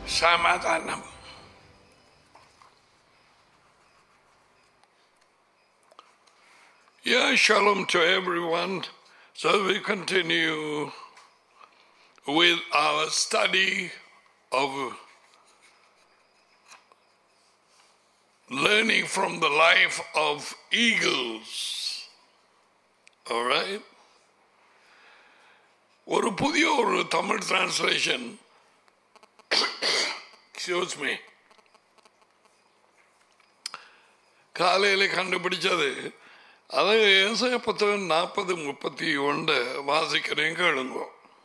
சமாதானம் Yeah, shalom to everyone. So we continue with our study of learning from the life of eagles. All right? ஒரு புதிய ஒரு Tamil translation excuse me காலையில் கண்டுபிடிச்சது அது ஏசாய புத்தகம் நாற்பது முப்பத்தி ஒன்று வாசிக்கிறேன் கேளுங்க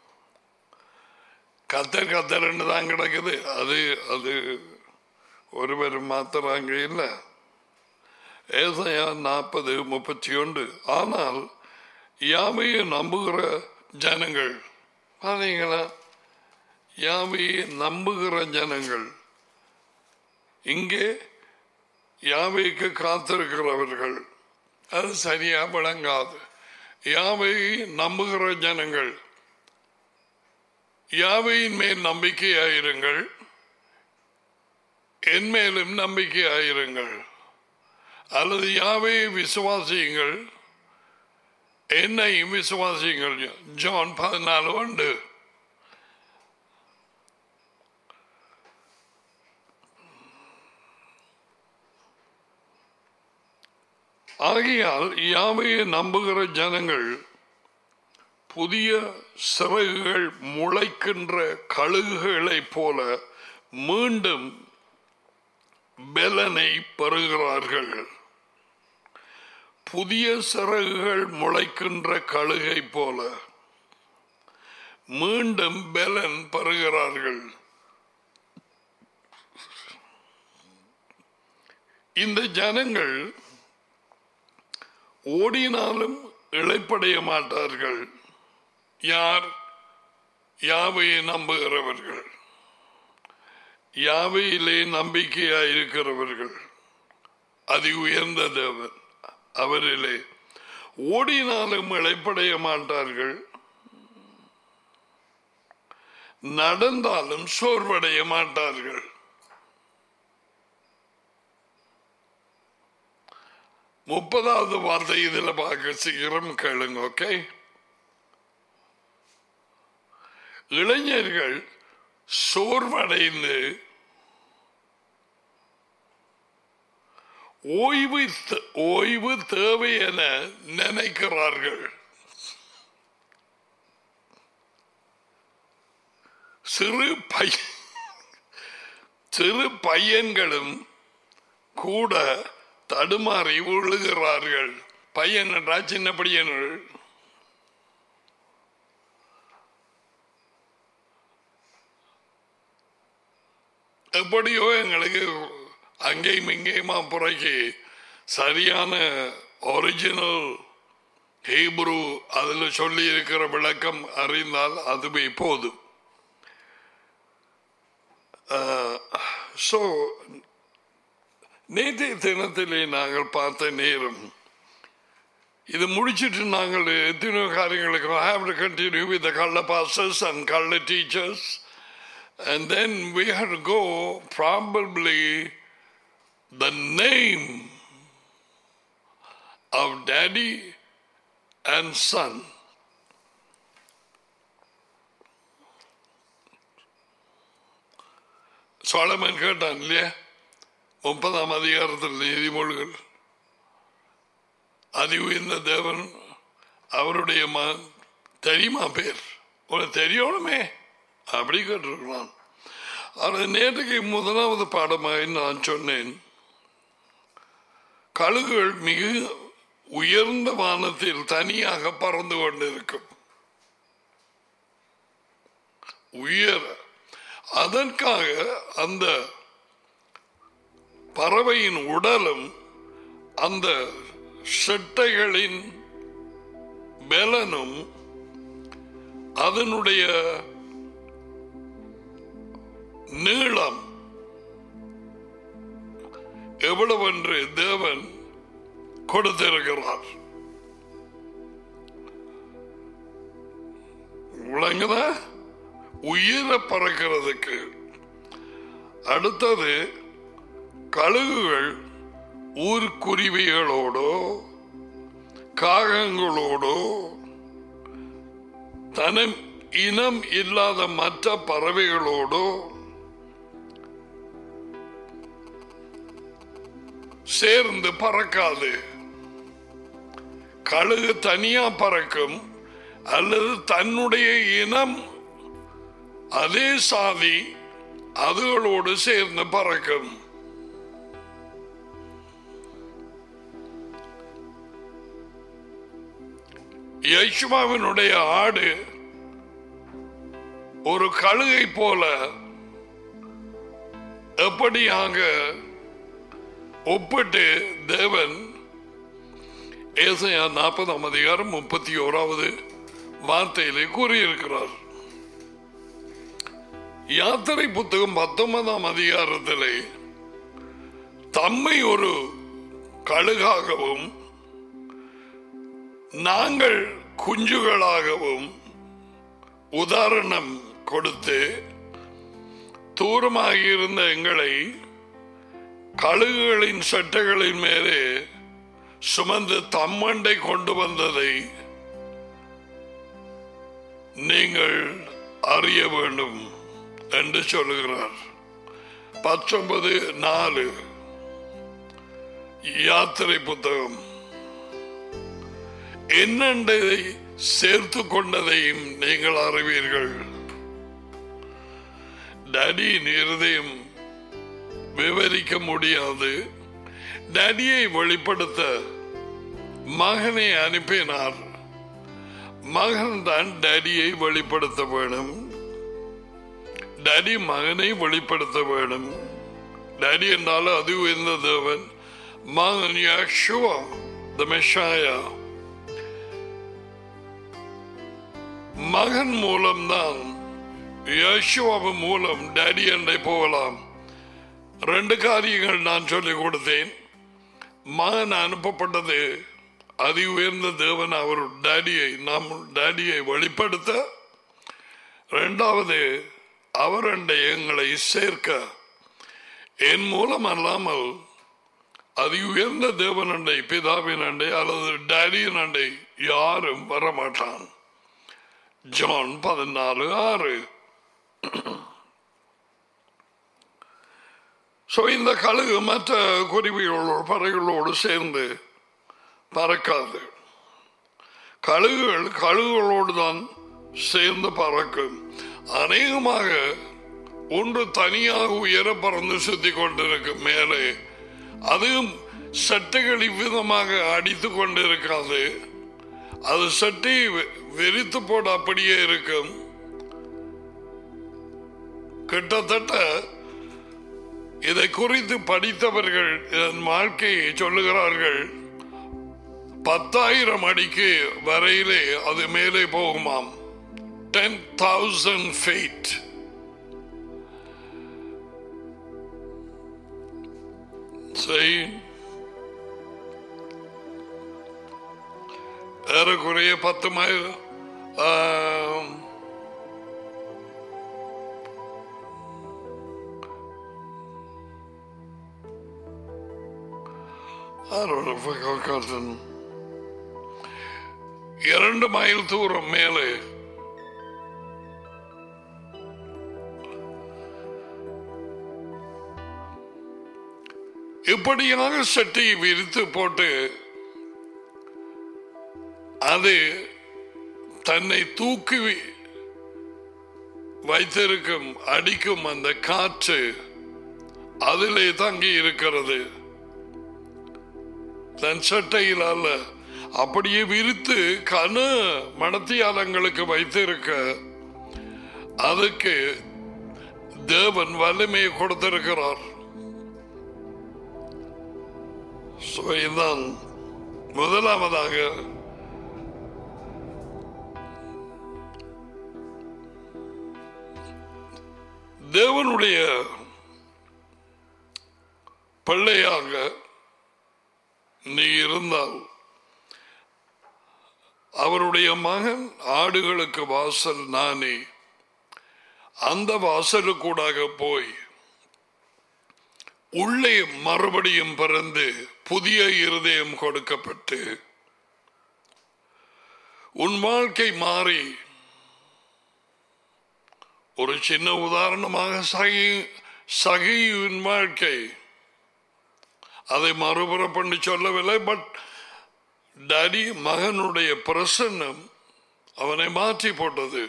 கத்தர் கத்தர்ன்னு தான் கிடக்குது அது அது ஒருவர் மாத்துறாங்க இல்லை ஏசாயா நாற்பது முப்பத்தி ஒன்று ஆனால் யாவையை நம்புகிற ஜனங்கள் பாத்தீங்களா யாவையை நம்புகிற ஜனங்கள் இங்கே யாவைக்கு காத்திருக்கிறவர்கள் அது சரியா விளங்காது யாவை நம்புகிற ஜனங்கள் யாவையின் மேல் நம்பிக்கையாயிருங்கள் என் மேலும் நம்பிக்கையாயிருங்கள் அல்லது யாவையை விசுவாசியுங்கள் என்னையும் விசுவாசியுங்கள் ஜான் பதினாலு உண்டு ஆகையால் யாவையை நம்புகிற ஜனங்கள் புதிய சிறகுகள் முளைக்கின்ற கழுகுகளைப் போல மீண்டும் பெலனை பெறுகிறார்கள் புதிய சிறகுகள் முளைக்கின்ற கழுகை போல மீண்டும் பெலன் பெறுகிறார்கள் இந்த ஜனங்கள் ஓடினாலும் இழைப்படைய மாட்டார்கள் யார் யாவையை நம்புகிறவர்கள் யாவையிலே நம்பிக்கையாயிருக்கிறவர்கள் அதி உயர்ந்த தேவன் அவரிலே ஓடினாலும் இழைப்படைய மாட்டார்கள் நடந்தாலும் சோர்வடைய மாட்டார்கள் முப்பதாவது வார்த்தை இதுல பார்க்க சீக்கிரம் கேளுங்க ஓகே இளைஞர்கள் சோர்வடைந்து ஓய்வு த- ஓய்வு தேவை என நினைக்கிறார்கள் சிறு பை சிறு பையன்களும் கூட தடுமாறி விழுகிறார்கள் பையன் என்றா சின்ன பையன்கள் எப்படியோ எங்களுக்கு அங்கேயும் இங்கேயுமா புறக்கி சரியான ஒரிஜினல் ஹீப்ரு அதில் சொல்லி இருக்கிற விளக்கம் அறிந்தால் அதுவே போதும் ஸோ நேற்றைய தினத்திலே நாங்கள் பார்த்த நேரம் இது முடிச்சிட்டு நாங்கள் எத்தனையோ காரியங்களுக்கு have to continue with the கள்ள pastors and கள்ள teachers and then we have to go probably the name of daddy and son சோழமன் கேட்டான் இல்லையா முப்பதாம் அதிகாரத்தில் நீதிமொழிகள் அதி உயர்ந்த தேவன் அவருடைய ம- தெரியுமா பேர் உனக்கு தெரியணுமே அப்படி கேட்டிருக்கலாம் ஆனால் நேற்றுக்கு முதலாவது பாடமாக நான் சொன்னேன் கழுகுகள் மிக உயர்ந்த வானத்தில் தனியாக பறந்து கொண்டிருக்கும் உயர அதற்காக அந்த பறவையின் உடலும் அந்த செட்டைகளின் பலனும் அதனுடைய நீளம் எவ்வளவென்று தேவன் கொடுத்திருக்கிறார் விளங்குதா உயிர பறக்கிறதுக்கு அடுத்தது கழுகுகள் ஊர்க்குருவிகளோடோ காகங்களோடோ தனம் இனம் இல்லாத மற்ற பறவைகளோடோ சேர்ந்து பறக்காது கழுகு தனியா பறக்கும் அல்லது தன்னுடைய இனம் அதே சாதி அதுகளோடு சேர்ந்து பறக்கும் யஷ்மாவினுடைய ஆடு ஒரு கழுகை போல எப்படியாக ஒப்பிட்டு தேவன் ஏசையா நாற்பதாம் அதிகாரம் முப்பத்தி ஓராவது வார்த்தையிலே கூறியிருக்கிறார் யாத்திரை புத்தகம் பத்தொன்பதாம் அதிகாரத்திலே தம்மை ஒரு கழுகாகவும் நாங்கள் குஞ்சுகளாகவும் உதாரணம் கொடுத்து தூரமாக இருந்த எங்களை கழுகுகளின் சட்டைகளின் மேலே சுமந்து தம்மண்டை கொண்டு வந்ததை நீங்கள் அறிய வேண்டும் என்று சொல்லுகிறார் பத்தொன்பது நாலு யாத்திரை புத்தகம் என்னென்றதை சேர்த்து கொண்டதையும் நீங்கள் அறிவீர்கள் டடியின் இருதயம் விவரிக்க முடியாது டடியை வெளிப்படுத்த மகனை அனுப்பினார் மகன் தான் டடியை வெளிப்படுத்த வேணும் டடி மகனை வெளிப்படுத்த வேணும் டடி என்றாலும் அது உயர்ந்த தேவன் மகன் யக்ஷுவா த மெஷாயா மகன் மூலம்தான் யேசுவாவின் மூலம் டேடி என்றை போகலாம் ரெண்டு காரியங்கள் நான் சொல்லிக் கொடுத்தேன் மகன் அனுப்பப்பட்டது அதி உயர்ந்த தேவன் அவர் டேடியை நாம் டேடியை வெளிப்படுத்த இரண்டாவது அவர் அண்டை எங்களை சேர்க்க என் மூலம் அல்லாமல் அதி உயர்ந்த தேவன் அண்டை பிதாவின் அண்டை அல்லது டேடியின் அண்டை யாரும் வரமாட்டான் ஜான் பதினாலு ஆறு ஸோ இந்த கழுகு மற்ற குருவிகளோடு பறவைகளோடு சேர்ந்து பறக்காது கழுகுகள் கழுகுகளோடு தான் சேர்ந்து பறக்கும் அநேகமாக ஒன்று தனியாக உயர பறந்து சுத்தி கொண்டிருக்கும் மேலே அதுவும் சட்டைகள் இவ்விதமாக அடித்து கொண்டிருக்காது அது சட்டை வெறித்து போட அப்படியே இருக்கும் கிட்டத்தட்ட இதை குறித்து படித்தவர்கள் இதன் வாழ்க்கையை சொல்லுகிறார்கள் பத்தாயிரம் அடிக்கு வரையிலே அது மேலே போகுமாம் டென் தௌசண்ட் ஃபீட் சரி ஏறக்குறைய பத்து மைல் ஆம், I don't know if I got gotten. இரண்டு மைல் தூரம் மேலே இப்படியாக சட்டியை விரித்து போட்டு அது தன்னை தூக்கி வைத்திருக்கும் அடிக்கும் அந்த காற்று அதிலே தங்கி இருக்கிறது தன் சட்டையில் அல்ல அப்படியே விரித்து கன மணத்தியாலங்களுக்கு வைத்திருக்க அதுக்கு தேவன் வலிமையை கொடுத்திருக்கிறார் So, இதுதான் முதலாவதாக தேவனுடைய பிள்ளையாக நீ இருந்தால் அவருடைய மகன் ஆடுகளுக்கு வாசல் நானே அந்த வாசலுக்கூடாக போய் உள்ளே மறுபடியும் பிறந்து புதிய இருதயம் கொடுக்கப்பட்டு உன் வாழ்க்கை மாறி ஒரு சின்ன உதாரணமாக சகி சகியின் வாழ்க்கை அதை மறுபுறம் பண்ணி சொல்லவில்லை பட் டாடி மகனுடைய பிரசன்னம் அவனை மாற்றி போட்டது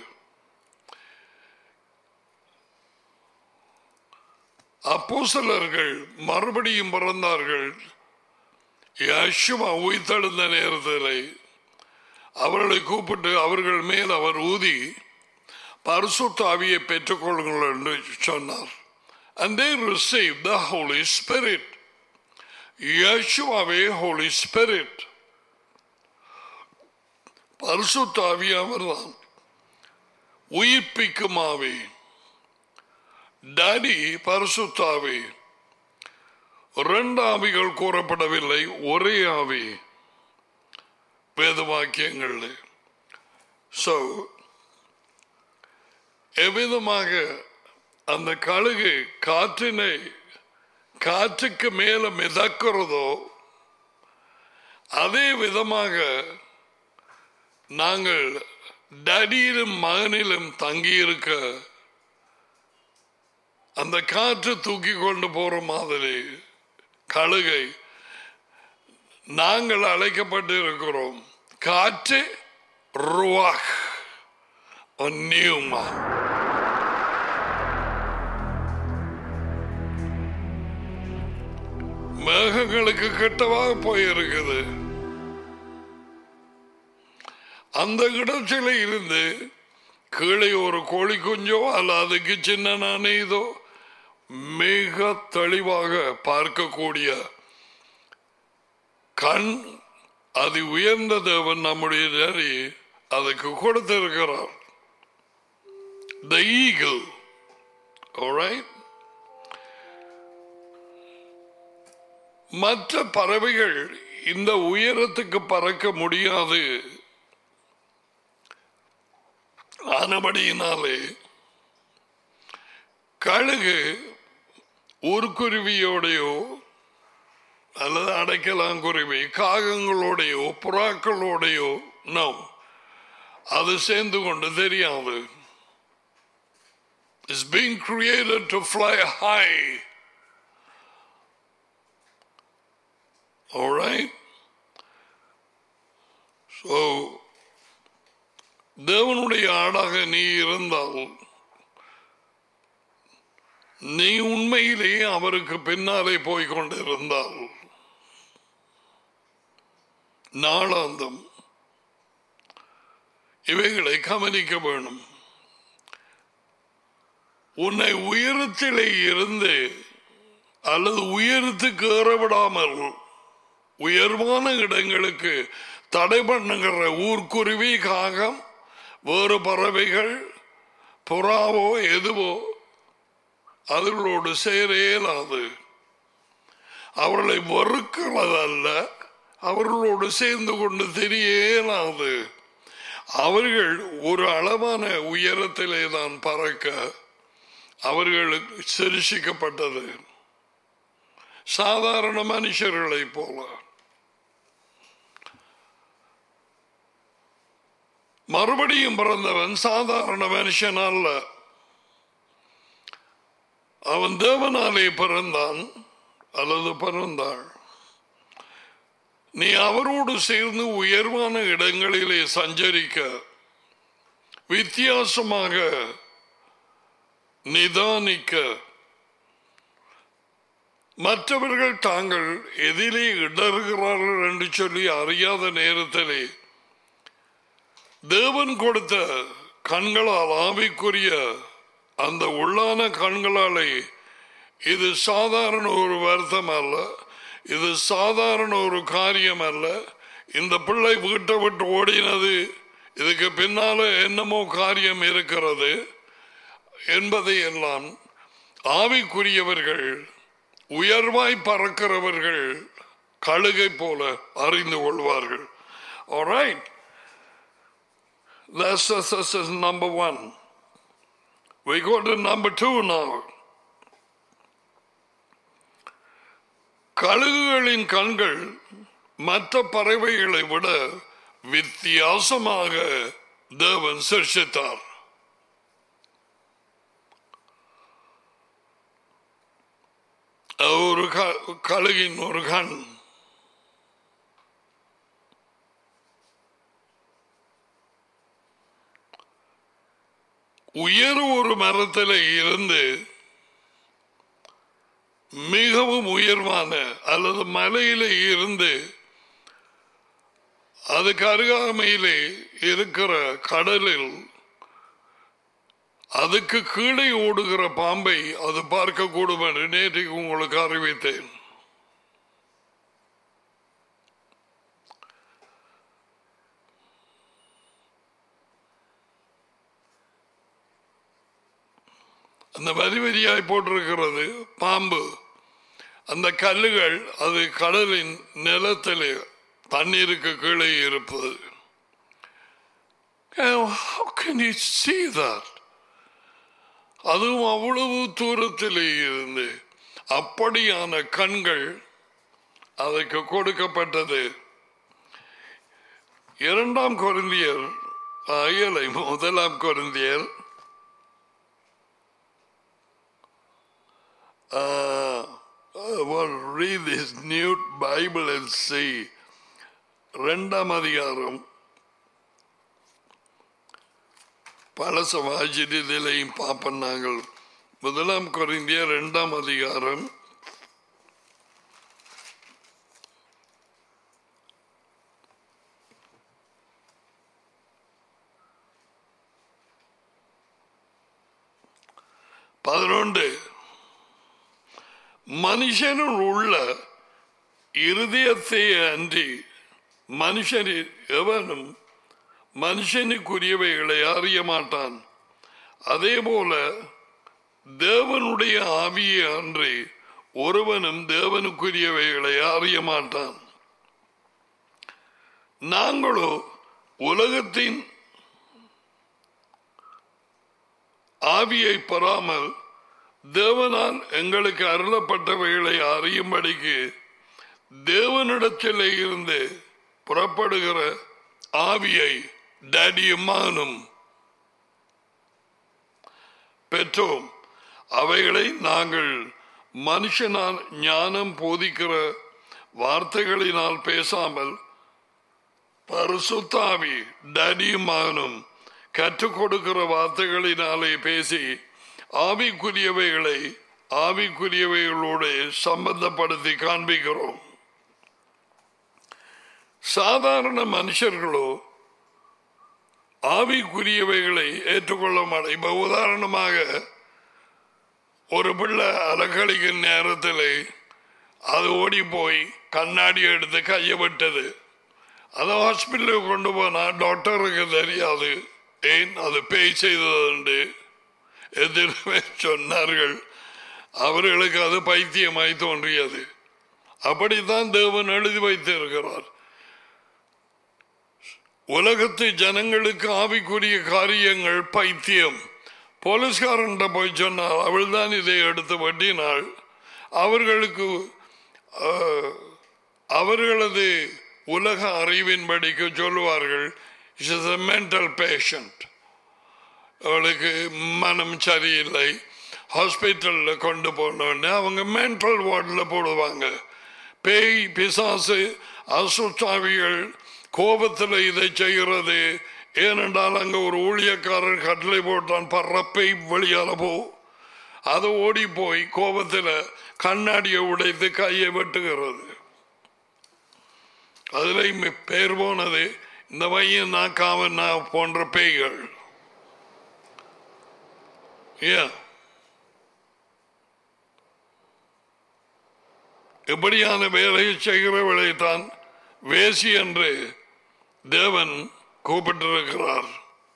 அப்போஸ்தலர்கள் மறுபடியும் பிறந்தார்கள் யசுமா உயிர்த்தெழுந்த நேரத்தில் அவர்களை கூப்பிட்டு அவர்கள் மேல் அவர் ஊதி பரிசுத்த ஆவியை பெற்றுக்கொள்ளுங்கள் என்று சொன்னார் and they received the Holy Spirit. யேசுவாவே Holy Spirit. பரிசுத்த ஆவி அவர்தான் உயிர்ப்பிக்கும் ஆவி டாடி பரிசுத்த ஆவி ரெண்டு ஆவிகள் கூறப்படவில்லை ஒரே ஆவி வேத வாக்கியங்கள் ஸோ எவ்விதமாக அந்த கழுகு காற்றினை காற்றுக்கு மேல மிதக்கிறதோ அதே விதமாக நாங்கள் டடியிலும் மகனிலும் தங்கியிருக்க அந்த காற்று தூக்கி கொண்டு போற மாதிரி கழுகை நாங்கள் அழைக்கப்பட்டு இருக்கிறோம் காற்று ருவாக் நியூமா மேகங்களுக்கு கெட்டவாக போயிருக்குது அந்த இடத்துல இருந்து கீழே ஒரு கோழி குஞ்சோ அல்ல அதுக்கு சின்ன நாணயதோ மிக தெளிவாக பார்க்கக்கூடிய கண் அது உயர்ந்த தேவன் நம்முடைய நரி அதுக்கு கொடுத்திருக்கிறார் த ஈகிள் alright மற்ற பறவைகள் இந்த உயரத்துக்கு பறக்க முடியாது ஆனபடியினாலே கழுகு ஊர்க்குருவியோடையோ அல்லது அடைக்கலாங்குருவி காகங்களோடையோ புறாக்களோடையோ நோ அது சேர்ந்து கொண்டு தெரியாது is being created to fly high. All right? So, தேவனுடைய ஆடாக நீ இருந்தால் நீ உண்மையிலேயே அவருக்கு பின்னாலே போய் கொண்டிருந்தால் நாளாந்தம் இவைகளை கவனிக்க வேணும் உன்னை உயரத்திலே இருந்து அல்லது உயரத்துக்கு ஏறவிடாமல் உயர்வான இடங்களுக்கு தடை பண்ணுகிற ஊர்க்குருவி காகம் வேறு பறவைகள் புறாவோ எதுவோ அவர்களோடு சேர இயலாது அவர்களை வெறுக்கிறதல்ல அவர்களோடு சேர்ந்து கொண்டு தெரிய இயலாது அவர்கள் ஒரு அளவான உயரத்திலே தான் பறக்க அவர்களுக்கு சிரிசிக்கப்பட்டது சாதாரண மனுஷர்களை போல மறுபடியும் பிறந்தவன் சாதாரண மனுஷன் அல்ல அவன் தேவனாலே பிறந்தான் அல்லது பிறந்தாள் நீ அவரோடு சேர்ந்து உயர்வான இடங்களிலே சஞ்சரிக்க வித்தியாசமாக நிதானிக்க மற்றவர்கள் தாங்கள் எதிலே இடறுகிறார்கள் என்று சொல்லி அறியாத நேரத்திலே தேவன் கொடுத்த கண்களால் ஆவிக்குரிய அந்த உள்ளான கண்களாலே இது சாதாரண ஒரு வருத்தம் அல்ல இது சாதாரண ஒரு காரியம் அல்ல இந்த பிள்ளை வீட்டை விட்டு ஓடினது இதுக்கு பின்னால என்னமோ காரியம் இருக்கிறது என்பதை எல்லாம் ஆவிக்குரியவர்கள் உயர்வாய் பறக்கிறவர்கள் கழுகை போல அறிந்து கொள்வார்கள் Alright. That's, that's, that's, that's number one. We go to number two now. கழுகுகளின் கண்கள் மற்ற பறவைகளை விட வித்தியாசமாக தேவன் சிருஷ்டித்தார் ஒரு க- கழுகின் ஒரு கண் உயர் ஒரு மரத்தில் இருந்து மிகவும் உயர்வான அல்லது மலையில இருந்து அதுக்கு அருகாமையிலே இருக்கிற கடலில் அதுக்கு கீழே ஓடுகிற பாம்பை அது பார்க்கக்கூடும் என்று நேற்றைக்கு உங்களுக்கு அறிவித்தேன் அந்த வரி வரியாய் போட்டிருக்கிறது பாம்பு அந்த கல்லுகள் அது கடலின் நிலத்திலே தண்ணீருக்கு கீழே இருப்பது How can you see that? அதுவும் அவ்வளவு தூரத்திலே இருந்து அப்படியான கண்கள் அதற்கு கொடுக்கப்பட்டது இரண்டாம் கொரிந்தியர் அயலை முதலாம் கொரிந்தியர் uh, I will read this new Bible and see. ரெண்டாம் அதிகாரம் பழச வாசிட்டு இதிலையும் பார்ப்போம் நாங்கள் முதலாம் குறைந்திய ரெண்டாம் அதிகாரம் பதினொன்று மனுஷனுள் உள்ள இருதயத்தை அன்றி மனுஷனில் எவனும் மனுஷனுக்குரியவைகளை அறிய மாட்டான் அதே போல தேவனுடைய ஆவியை அன்றி ஒருவனும் தேவனுக்குரியவைகளை அறிய மாட்டான் நாங்களோ உலகத்தின் ஆவியை பெறாமல் தேவனால் எங்களுக்கு அருளப்பட்டவைகளை அறியும்படிக்கு தேவனிடத்திலே இருந்து புறப்படுகிற ஆவியை டேடியுமானும் பெற்றோம் அவைகளை நாங்கள் மனுஷனால் ஞானம் போதிக்கிற வார்த்தைகளினால் பேசாமல் பரிசுத்தாவி டேடியுமானும் கற்றுக் கொடுக்கிற வார்த்தைகளினாலே பேசி ஆவிக்குரியவைகளை ஆவிக்குரியவைகளோடு சம்பந்தப்படுத்தி காண்பிக்கிறோம் சாதாரண மனுஷர்களோ ஆவிக்குரியவைகளை ஏற்றுக்கொள்ள மாட்டேன் இப்ப உதாரணமாக ஒரு பிள்ளை அலக்கழிக்கும் நேரத்தில் அது ஓடி போய் கண்ணாடி எடுத்து கையை விட்டது அதை ஹாஸ்பிட்டலுக்கு கொண்டு போனா டாக்டருக்கு தெரியாது ஏன் அது பேய் செய்தது எதிர்மே சொன்னார்கள் அவர்களுக்கு அது பைத்தியமாய் தோன்றியது அப்படித்தான் தேவன் எழுதி வைத்திருக்கிறார் உலகத்து ஜனங்களுக்கு ஆவிக்குரிய காரியங்கள் பைத்தியம் போலீஸ்காரன்ட்ட போய் சொன்னார் அவள் தான் இதை எடுத்து வெட்டினாள் அவர்களுக்கு அஹ், அவர்களது உலக அறிவின்படிக்கு சொல்லுவார்கள் இஸ் a மென்டல் பேஷண்ட் அவளுக்கு மனம் சரியில்லை ஹாஸ்பிட்டலில் கொண்டு போன உடனே அவங்க மென்டல் வார்டில் போடுவாங்க பேய் பிசாசு அசுத்தாவிகள் கோபத்தில் இதை செய்கிறது ஏனென்றால் அங்கே ஒரு ஊழியக்காரர் கட்டளை போட்டான் பறப்பை வெளியால போ அது ஓடி போய் கோபத்தில் கண்ணாடியை உடைத்து கையை வெட்டுகிறது அதுல பேர் போனது இந்த பையன் நான் காவன் நான் போன்ற பேய்கள் ஏன் இப்படியான வேலையை செய்கிறவளை தான் வேசி என்று தேவன் கூப்பிட்டிருக்கிறார்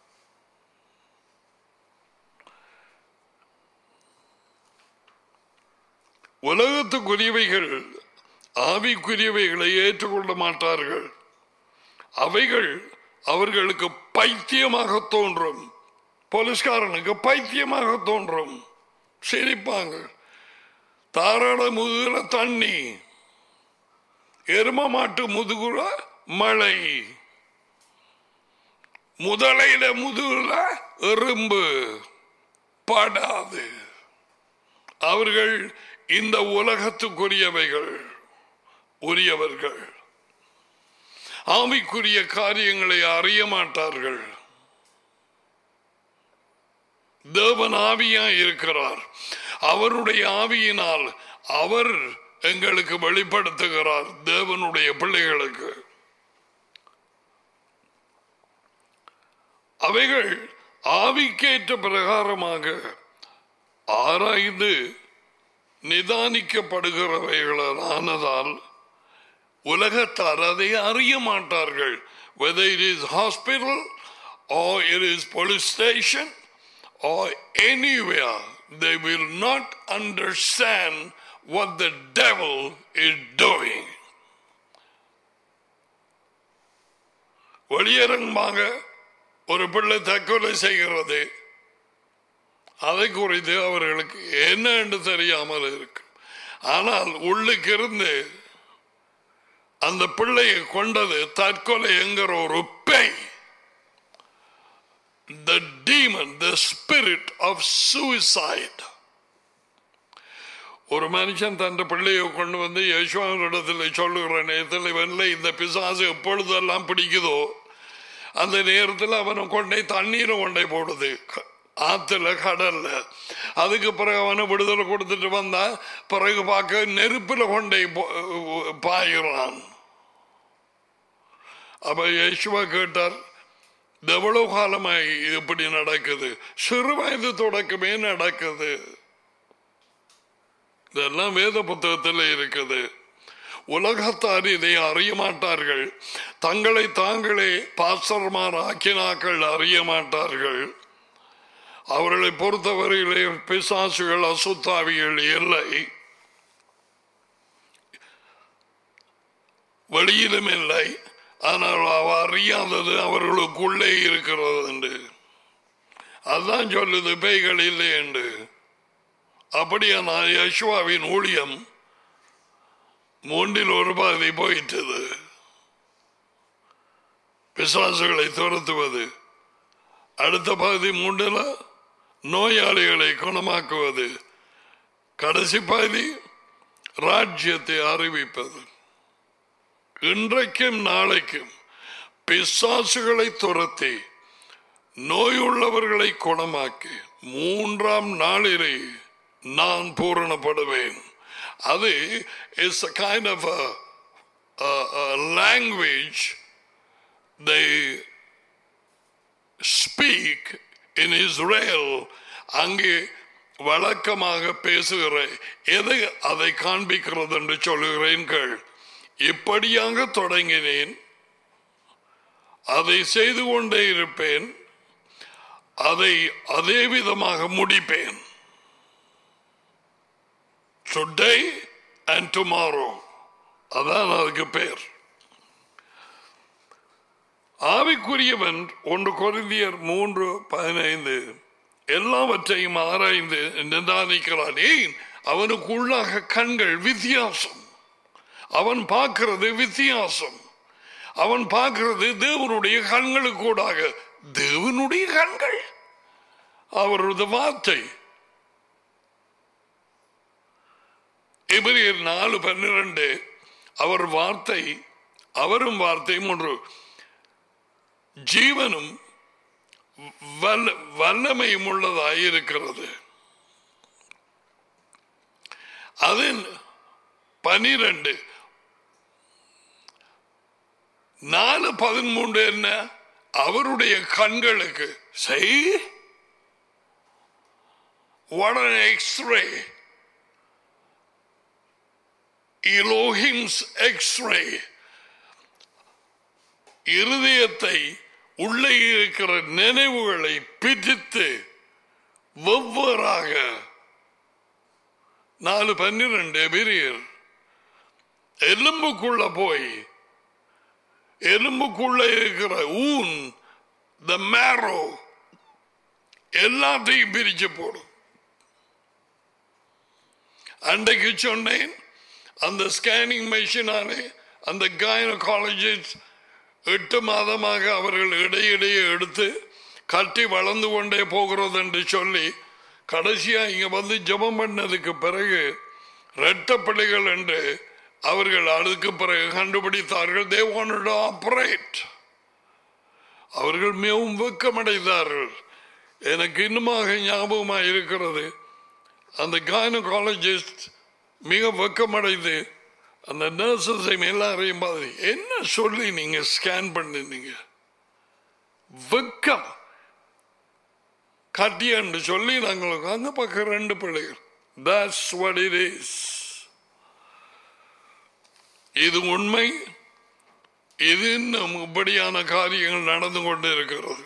உலகத்துக்குரியவைகள் ஆவிக்குரியவைகளை ஏற்றுக்கொள்ள மாட்டார்கள் அவைகள் அவர்களுக்கு பைத்தியமாக தோன்றும் போலீஸ்காரனுக்கு பைத்தியமாக தோன்றும் சிரிப்பாங்க தாராள முதுகில தண்ணி எரும மாட்டு முதுகுல மழை முதலையில முதுகுல எறும்பு படாது அவர்கள் இந்த உலகத்துக்குரியவைகள் உரியவர்கள் ஆவிக்குரிய காரியங்களை அறிய மாட்டார்கள் தேவன் ஆவியா இருக்கிறார் அவருடைய ஆவியினால் அவர் எங்களுக்கு வெளிப்படுத்துகிறார் தேவனுடைய பிள்ளைகளுக்கு அவைகள் ஆவிக்கேற்ற பிரகாரமாக ஆராய்ந்து நிதானிக்கப்படுகிறவைகளானதால் உலகத்தார் அதை அறிய மாட்டார்கள் whether it is hospital or it is police station or anywhere they will not understand what the devil is doing வெளியரங்கமாக ஒரு பிள்ளை தற்கொலை செய்கிறது அதை குறித்து அவர்களுக்கு என்ன என்று தெரியாமல் இருக்கு ஆனால் உள்ளுக்கு இருந்து அந்த பிள்ளையை கொண்டது தற்கொலை என்கிற ஒரு பேய் the demon the spirit of suicide ஒரு மனுஷன் தன் பிள்ளையை கொண்டு வந்து யசுவனிடத்தில் சொல்லுகிற நேரத்தில் இவன்ல இந்த பிசாசு எப்பொழுதெல்லாம் பிடிக்குதோ அந்த நேரத்தில் அவனை கொண்டே தண்ணீரை கொண்டே போடுது க- ஆத்துல கடல்ல அதுக்கு பிறகு அவனை விடுதலை கொடுத்துட்டு வந்தா பிறகு பார்க்க நெருப்புல கொண்டே போ- பாயிறான் அப்ப யேசுவா கேட்டார் "இது எவ்வளவு காலமாய் இது இப்படி நடக்குது சிறு வயது தொடக்கமே நடக்குது இதெல்லாம் வேத புத்தகத்தில் இருக்குது உலகத்தார் இதை அறிய மாட்டார்கள் தங்களை தாங்களே பாசர்மார் ஆக்கினாக்கள் அறிய மாட்டார்கள் அவர்களை பொறுத்தவரையிலே பிசாசுகள் அசுத்தாவிகள் இல்லை வெளியிலும் இல்லை ஆனால் அவ அறியாதது அவர்களுக்குள்ளே இருக்கிறது என்று அதான் சொல்லுது பேய்கள் இல்லை என்று அப்படியானால் யசுவாவின் ஊழியம் மூன்றில் ஒரு பாதி போயிட்டது பிசாசுகளை துரத்துவது அடுத்த பகுதி மூன்றில் நோயாளிகளை குணமாக்குவது கடைசி பகுதி ராஜ்யத்தை அறிவிப்பது இன்றைக்கும் நாளைக்கும் பிசாசுகளை துரத்தி நோயுள்ளவர்களை குணமாக்கி மூன்றாம் நாளிலே நான் பூரணப்படுவேன் அது is a kind of a, a, a language they speak in Israel அங்கே வழக்கமாக பேசுகிற எதை அதை காண்பிக்கிறது என்று சொல்லுகிறேன் கேள் இப்படியாக தொடங்கினேன் அதை செய்து கொண்டே இருப்பேன் அதை அதே விதமாக முடிப்பேன் டுடே அண்ட் டுமாரோ அதான் அதுக்கு பேர் ஆவிக்குரியவன் ஒன்று கொரிந்தியர் மூன்று பதினைந்து எல்லாவற்றையும் ஆராய்ந்து நிதானிக்கிறான் ஏன் அவனுக்குள்ளாக கண்கள் வித்தியாசம் அவன் பார்க்கிறது வித்தியாசம் அவன் பார்க்கிறது தேவனுடைய கண்களுக்கு கூடாக தேவனுடைய கண்கள் அவரது வார்த்தை எபிரியர் நாலு பன்னிரண்டு அவர் வார்த்தை அவரும் வார்த்தையும் ஒன்று ஜீவனும் வல்ல வல்லமையும் உள்ளதாய் இருக்கிறது அதன் பனிரெண்டு நாலு பதிமூன்று என்ன அவருடைய கண்களுக்கு செய் what an x-ray Elohim's x-ray இருதயத்தை உள்ளே இருக்கிற நினைவுகளை பிரித்து வெவ்வேறாக நாலு பன்னிரண்டு பெரியர் எலும்புக்குள்ள போய் எலும்புக்குள்ள இருக்கிற ஊன் த மேரோ எல்லாத்தையும் பிரிச்சு போடும் அன்றைக்கு சொன்னேன் அந்த ஸ்கேனிங் மெஷினாலே அந்த கைனகாலஜிஸ்ட் எட்டு மாதமாக அவர்கள் இடையிடையே எடுத்து கட்டி வளர்ந்து கொண்டே போகிறது என்று சொல்லி கடைசியா இங்க வந்து ஜெபம் பண்ணதுக்கு பிறகு இரட்ட பிள்ளைகள் என்று அவர்கள் அதுக்கு பிறகு கண்டுபிடித்தார்கள் தே wanted to operate அவர்கள் மிகவும் வெக்கமடைந்தார்கள் எனக்கு இன்னுமாக ஞாபகமாக இருக்கிறது அந்த கைனகாலஜிஸ்ட் மிக வெக்கமடைந்து அந்த நர்சஸை எல்லாரையும் பார்த்து என்ன சொல்லி நீங்க ஸ்கேன் பண்ணினீங்க வெக்கம் கட்டியன்னு சொல்லி நாங்களுக்கு அந்த பக்கம் ரெண்டு பிள்ளைகள் that's what it is இது உண்மை இது இன்னும் இப்படியான காரியங்கள் நடந்து கொண்டு இருக்கிறது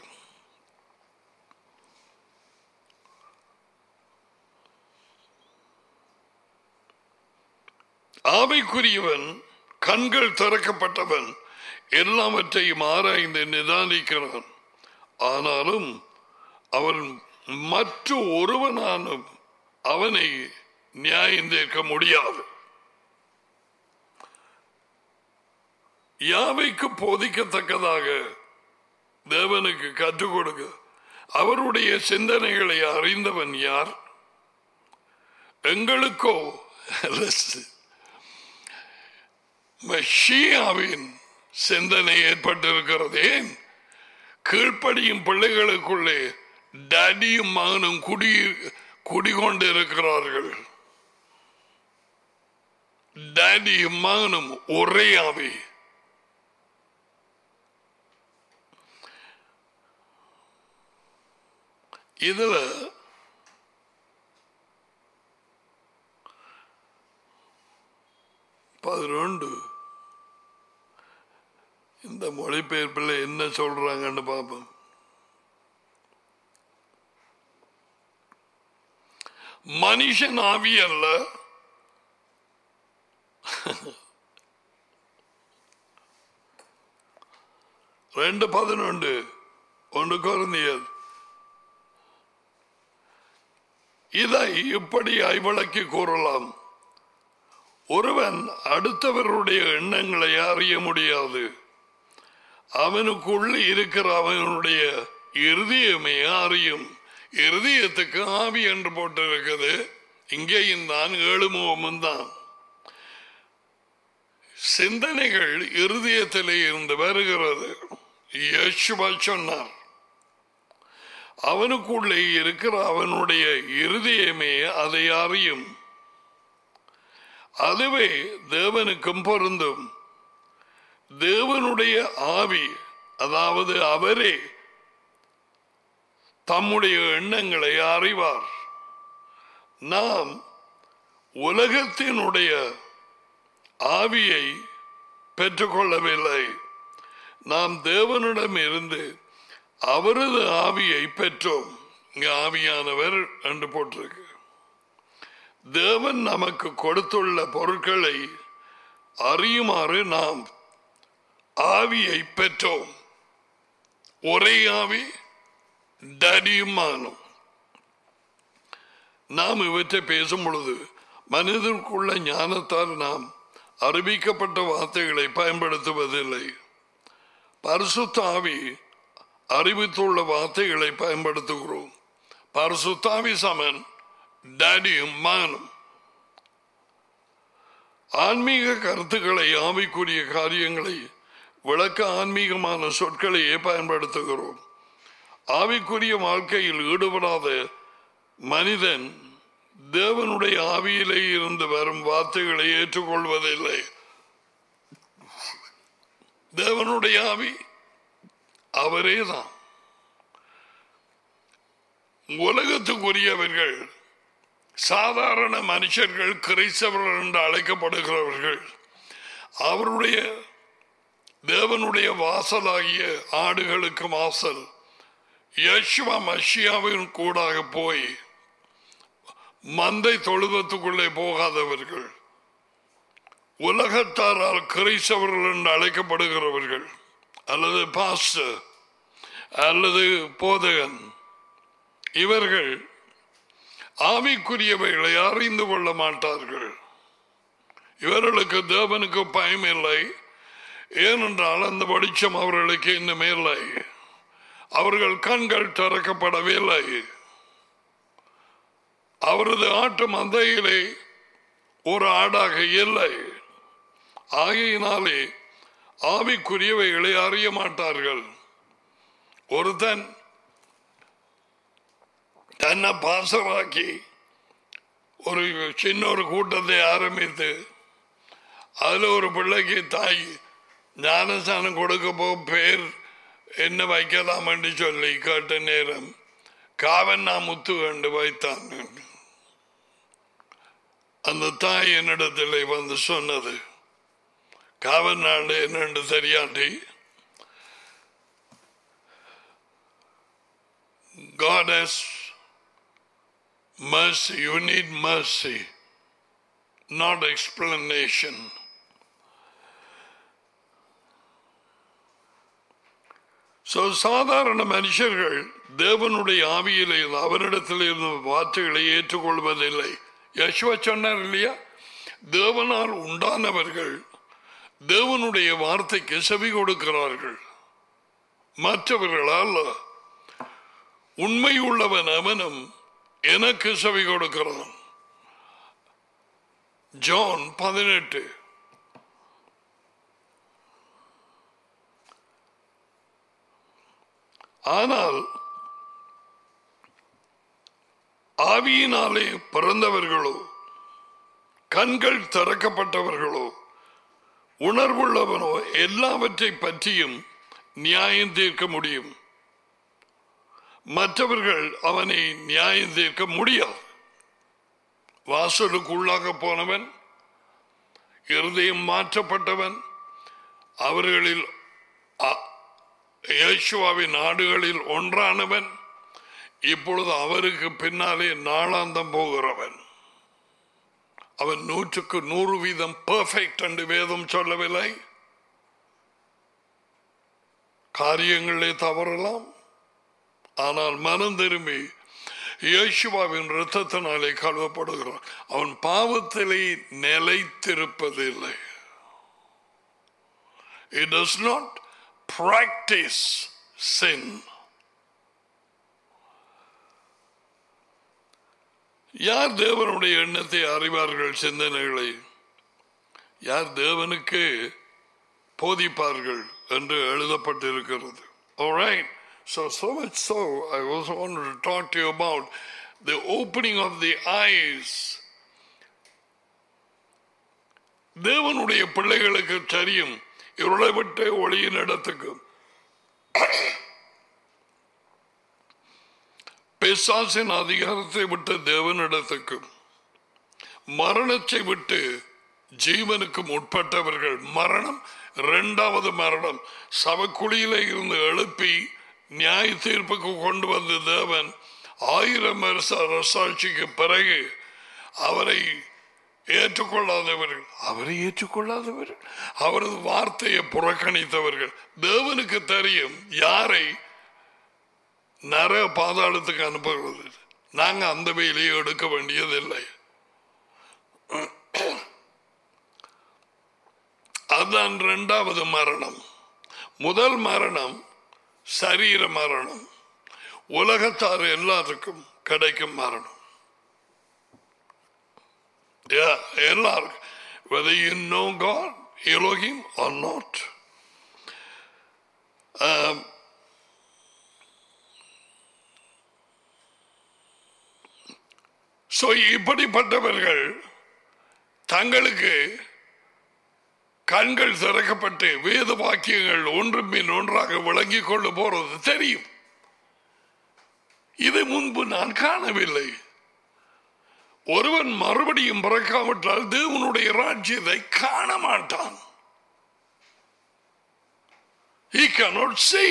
ஆவைக்குரியவன் கண்கள் திறக்கப்பட்டவன் எல்லாவற்றையும் ஆராய்ந்து நிதானிக்கிறான் ஆனாலும் அவன் மற்ற ஒருவனானும் அவனை நியாயம் தீர்க்க முடியாது யாவைக்கு போதிக்கத்தக்கதாக தேவனுக்கு கற்றுக் கொடுக்க அவருடைய சிந்தனைகளை அறிந்தவன் யார் எங்களுக்கோ ஷியாவின் சிந்தனை ஏற்பட்டிருக்கிறது ஏன் கீழ்ப்படியும் பிள்ளைகளுக்குள்ளே டடியும் மகனும் குடி குடிகொண்டு இருக்கிறார்கள் டேடியும் மகனும் ஒரே ஆவி இதுல பதினொன்று இந்த மொழிபெயர்ப்பில் என்ன சொல்றாங்கன்னு பார்ப்போம் மனுஷன் ஆவி அல்ல ரெண்டு பதினொன்று ஒன்று குழந்தையர் இதை இப்படியாய் விளக்கி கூறலாம் ஒருவன் அடுத்தவருடைய எண்ணங்களை அறிய முடியாது அவனுக்குள் இருக்கிற அவனுடைய இருதயமே அறியும் இருதயத்துக்கு ஆவி என்று போட்டிருக்குது இங்கேயும் தான் ஏழு முகமும் தான் சிந்தனைகள் இருதயத்திலே இருந்து வருகிறது யேசுவா சொன்னார் அவனுக்குள்ளே இருக்கிற அவனுடைய இருதயமே அதை அறியும் அதுவே தேவனுக்கும் பொருந்தும் தேவனுடைய ஆவி அதாவது அவரே தம்முடைய எண்ணங்களை அறிவார் நாம் உலகத்தினுடைய ஆவியை பெற்றுக்கொள்ளவில்லை நாம் தேவனிடம் இருந்து அவரது ஆவியை பெற்றோம் இங்க ஆவியானவர் என்று போட்டிருக்கு தேவன் நமக்கு கொடுத்துள்ள பொருட்களை அறியுமாறு நாம் ஆவியை பெற்றோம் ஒரே ஆவி டடியுமானும் நாம் இவற்றை பேசும் பொழுது மனிதனுக்குள்ள ஞானத்தால் நாம் அறிவிக்கப்பட்ட வார்த்தைகளை பயன்படுத்துவதில்லை பரிசுத்த ஆவி அறிவித்துள்ள வார்த்தைகளை பயன்படுத்துகிறோம் பரிசுத்தாவி சமன் டேடியும் மகனும் ஆன்மீக கருத்துக்களை ஆவிக்குரிய காரியங்களை விளக்க ஆன்மீகமான சொற்களையே பயன்படுத்துகிறோம் ஆவிக்குரிய வாழ்க்கையில் ஈடுபடாத மனிதன் தேவனுடைய ஆவியிலே இருந்து வரும் வார்த்தைகளை ஏற்றுக்கொள்வதில்லை தேவனுடைய ஆவி அவரே தான் உலகத்துக்குரியவர்கள் சாதாரண மனுஷர்கள் கிரைஸ்தவர்கள் என்று அழைக்கப்படுகிறவர்கள் அவருடைய தேவனுடைய வாசலாகிய ஆடுகளுக்கு வாசல் யஷ்வா மஷியாவின் கூடாக போய் மந்தை தொழுவத்துக்குள்ளே போகாதவர்கள் உலகத்தாரால் கிரைஸ்தவர்கள் என்று அழைக்கப்படுகிறவர்கள் அல்லது பாஸ்டர் அல்லது போதகன் இவர்கள் ஆவிக்குரியவைகளை அறிந்து கொள்ள மாட்டார்கள் இவர்களுக்கு தேவனுக்கு பயம் இல்லை ஏனென்றால் அந்த வெளிச்சம் அவர்களுக்கு இன்னும் இல்லை அவர்கள் கண்கள் திறக்கப்படவில்லை அவரது ஆட்டு மந்தையிலே ஒரு ஆடாக இல்லை ஆகையினாலே ஆவிக்குரியவைகளை அறிய மாட்டார்கள் ஒருத்தன் தன்னை பாசமாக்கி ஒரு சின்ன ஒரு கூட்டத்தை ஆரம்பித்து அதுல ஒரு பிள்ளைக்கு தாய் ஞானஸ்தானம் கொடுக்க போ பேர் என்ன வைக்கலாம் என்று சொல்லி கேட்ட நேரம் காவன் நான் முத்து கண்டு வைத்தான் அந்த தாய் என்னிடத்தில் வந்து சொன்னது காவல் நாடு என்னென்று தெரியாட்டி God has mercy. You need mercy, not explanation. So, சாதாரண மனுஷர்கள் தேவனுடைய ஆவியிலே அவரிடத்தில் இருந்த வார்த்தைகளை ஏற்றுக்கொள்வதில்லை யசுவா சொன்னார் இல்லையா தேவனால் உண்டானவர்கள் தேவனுடைய வார்த்தைக்கு செவி கொடுக்கிறார்கள் மற்றவர்கள் அல்ல உண்மை உள்ளவன் அவனும் எனக்கு செவி கொடுக்கிறான் ஜான் பதினெட்டு ஆனால் ஆவியினாலே பிறந்தவர்களோ கண்கள் திறக்கப்பட்டவர்களோ உணர்வுள்ளவனோ எல்லாவற்றை பற்றியும் நியாயம் தீர்க்க முடியும் மற்றவர்கள் அவனை நியாயம் தீர்க்க முடியாது வாசலுக்குள்ளாக போனவன் இருதயம் மாற்றப்பட்டவன் அவர்களில் அ- இயேசுவாவின் நாடுகளில் ஒன்றானவன் இப்பொழுது அவருக்கு பின்னாலே நாளாந்தம் போகிறவன் அவன் நூற்றுக்கு நூறு வீதம் பெர்ஃபெக்ட் என்று வேதம் சொல்லவில்லை காரியங்களே தவறலாம் ஆனால் மனம் திரும்பி இயேசுவாவின் இரத்தத்தினாலே கழுவப்படுகிறான் அவன் பாவத்திலே நிலைத்திருப்பதில்லை It does not practice sin. யார் தேவனுடைய எண்ணத்தை அறிவார்கள் சிந்தனைகளை யார் தேவனுக்கு போதிப்பார்கள் என்று எழுதப்பட்டிருக்கிறது Alright. So, so much so, I also wanted to talk to you about the opening of the eyes. தேவனுடைய பிள்ளைகளுக்கு தெரியும் இருளை விட்டு ஒளியின் இடத்துக்கு பிசாசின் அதிகாரத்தை விட்டு தேவனிடத்துக்கு மரணத்தை விட்டு ஜீவனுக்கு முற்பட்டவர்கள் மரணம் இரண்டாவது மரணம் சவக்குழியில இருந்து எழுப்பி நியாய தீர்ப்புக்கு கொண்டு வந்த தேவன் ஆயிரம் வருஷ அரசாட்சிக்கு பிறகு அவரை ஏற்றுக்கொள்ளாதவர்கள் அவரை ஏற்றுக்கொள்ளாதவர்கள் அவரது வார்த்தையை புறக்கணித்தவர்கள் தேவனுக்கு தெரியும் யாரை நர பாதாளத்துக்கு அனுப்புகிறது நாங்க அந்த வேலையை எடுக்க வேண்டியதில்லை அதுதான் இரண்டாவது மரணம் முதல் மரணம் சரீர மரணம் உலகத்தார் எல்லாருக்கும் கிடைக்கும் மரணம் Yeah, எல்லாருக்கும் whether you know God, Elohim or not. Um, So, இப்படிப்பட்டவர்கள் தங்களுக்கு கண்கள் திறக்கப்பட்டு வேத வாக்கியங்கள் ஒன்றும் பின் ஒன்றாக விளங்கிக் கொண்டு போறது தெரியும் இதை முன்பு நான் காணவில்லை ஒருவன் மறுபடியும் பிறக்காவிட்டால் தேவனுடைய ராஜ்யத்தை காண மாட்டான் He cannot see.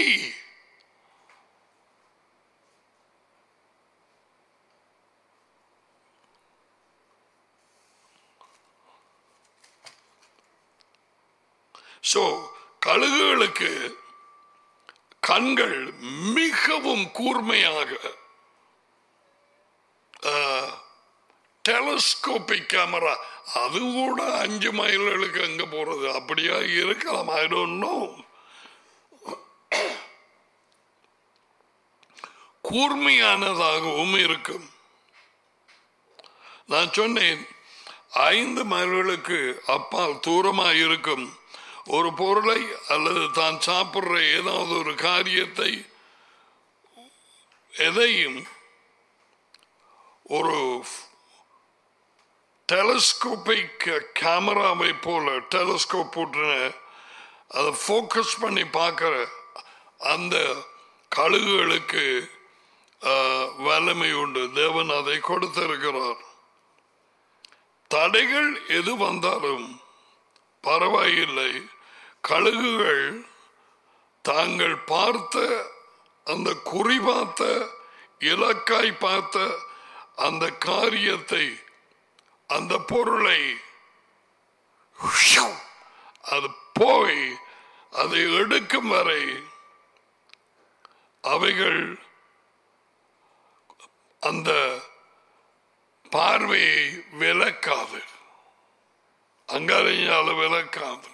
சோ கழுகுகளுக்கு கண்கள் மிகவும் கூர்மையாக டெலஸ்கோபிக் கேமரா அது கூட அஞ்சு மைல்களுக்கு எங்க போறது அப்படியா இருக்கலாம் ஐ டோன்ட் நோ கூர்மையானதாகவும் இருக்கும் நான் சொன்னேன் ஐந்து மைல்களுக்கு அப்பால் தூரமாக இருக்கும் ஒரு பொருளை அல்லது தான் சாப்பிடுற ஏதாவது ஒரு காரியத்தை எதையும் ஒரு டெலஸ்கோபிக் கேமராவை போல டெலஸ்கோப் போட்டுன அதை ஃபோக்கஸ் பண்ணி பார்க்குற அந்த கழுகுகளுக்கு ஆஹ், வல்லமை உண்டு தேவன் அதை கொடுத்திருக்கிறார் தடைகள் எது வந்தாலும் பரவாயில்லை கழுகுகள் தாங்கள் பார்த்த அந்த குறி பார்த்த இலக்காய் பார்த்த அந்த காரியத்தை அந்த பொருளை அது போய் அதை எடுக்கும் வரை அவைகள் அந்த பார்வையை விளக்காது அங்காரையால விளக்காது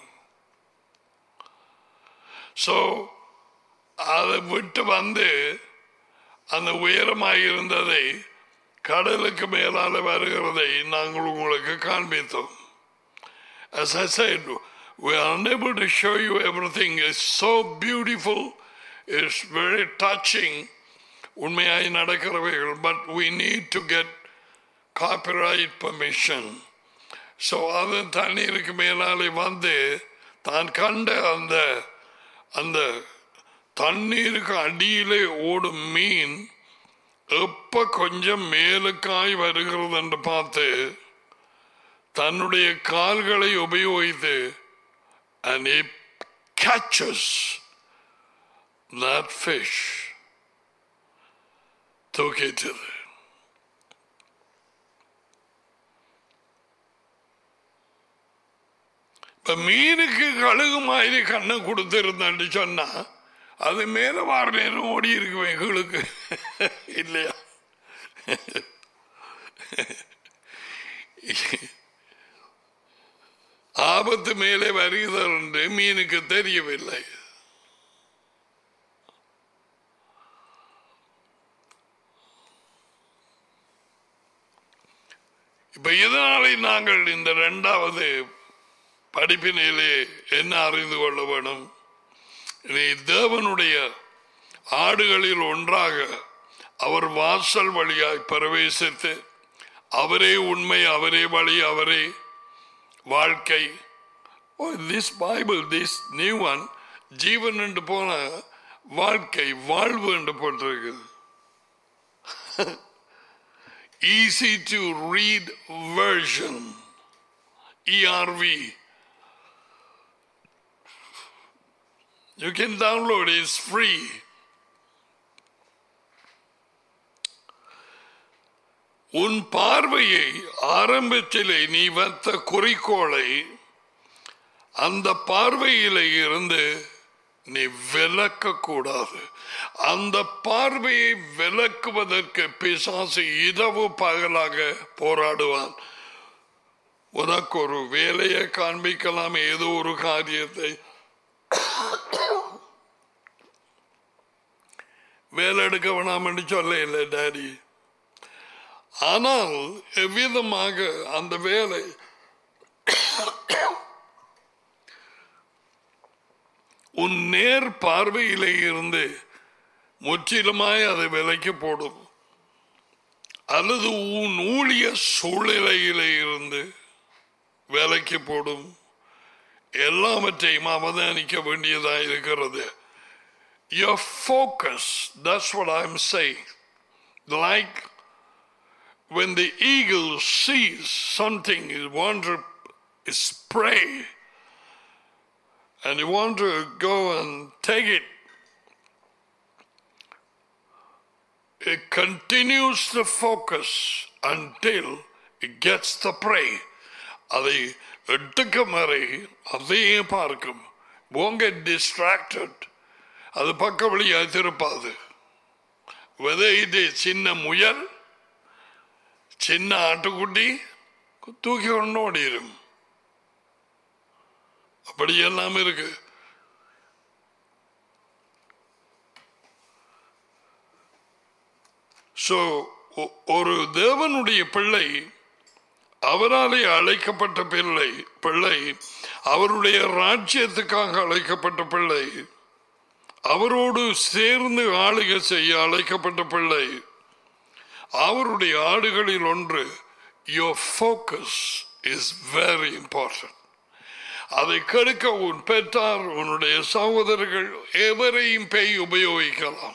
ஸோ அதை விட்டு வந்து அந்த உயரமாக இருந்ததை கடலுக்கு மேலால வருகிறதை நாங்கள் உங்களுக்கு காண்பித்தோம் As I said, we are unable to show you everything. It's so beautiful. It's very touching. உண்மையாய் நடக்கிறவைகள் but we need to get copyright permission. So அது தண்ணீருக்கு மேலாலே வந்து தான் கண்ட அந்த அந்த தண்ணீருக்கு அடியிலே ஓடும் மீன் எப்ப கொஞ்சம் மேலுக்காய் வருகிறது என்று பார்த்து தன்னுடைய கால்களை உபயோகித்து and he catches that fish தூக்கிட்டது இப்ப மீனுக்கு கழுகு மாதிரி கண்ணை கொடுத்திருந்தான்னு சொன்னா அது மேல வார நேரம் ஓடி இருக்குவேன் எங்களுக்கு இல்லையா ஆபத்து மேலே வருகிறது என்று மீனுக்கு தெரியவில்லை இப்ப இதனாலே நாங்கள் இந்த இரண்டாவது படிப்பினிலே என்ன அறிந்து கொள்ள வேணும் நீ தேவனுடைய ஆடுகளில் ஒன்றாக அவர் வாசல் வழியாய் பிரவேசித்து அவரே உண்மை அவரே வழி அவரே வாழ்க்கை this Bible this new one ஜீவன் என்று போன வாழ்க்கை வாழ்வு என்று போட்டிருக்குது easy to read version ERV You can download it, it's free. உன் பார்வையை ஆரம்பத்திலே நீ வைத்த குறிக்கோளை அந்த பார்வையிலே இருந்து நீ விலக்க கூடாது அந்த பார்வையை விலக்குவதற்கு பிசாசு இரவு பகலாக போராடுவான் உனக்கு ஒரு வேலையை காண்பிக்கலாம் ஏதோ ஒரு காரியத்தை வேலை எடுக்க வேணாம் என்று சொல்ல இல்லை டாடி ஆனால் எவ்விதமாக அந்த வேலை உன் நேர் பார்வையிலே இருந்து முற்றிலுமாய் அதை விலைக்கு போடும் அல்லது உன் ஊழிய சூழ்நிலையிலே இருந்து விலைக்கு போடும் எல்லாவற்றையும் அவதானிக்க வேண்டியதாக இருக்கிறது your focus that's what i'm saying like when the eagle sees something he want to spray and you want to go and take it it continues to focus until it gets the prey அதை எட்டுக்கும் வரை அதையே பார்க்கும் won't get distracted அது பக்க வழியா திருப்பாது விதை இது சின்ன முயல் சின்ன ஆட்டுக்குட்டி தூக்கி கொண்டு ஓடிடும் அப்படி எல்லாம் இருக்கு சோ ஒரு தேவனுடைய பிள்ளை அவராலே அழைக்கப்பட்ட பிள்ளை பிள்ளை அவருடைய ராஜ்யத்துக்காக அழைக்கப்பட்ட பிள்ளை அவரோடு சேர்ந்து ஆளுகை செய்ய அழைக்கப்பட்ட பிள்ளை அவருடைய ஆடுகளில் ஒன்று your focus is very important அதை கெடுக்க உன் பெற்றார் உன்னுடைய சகோதரர்கள் எவரையும் பேய் உபயோகிக்கலாம்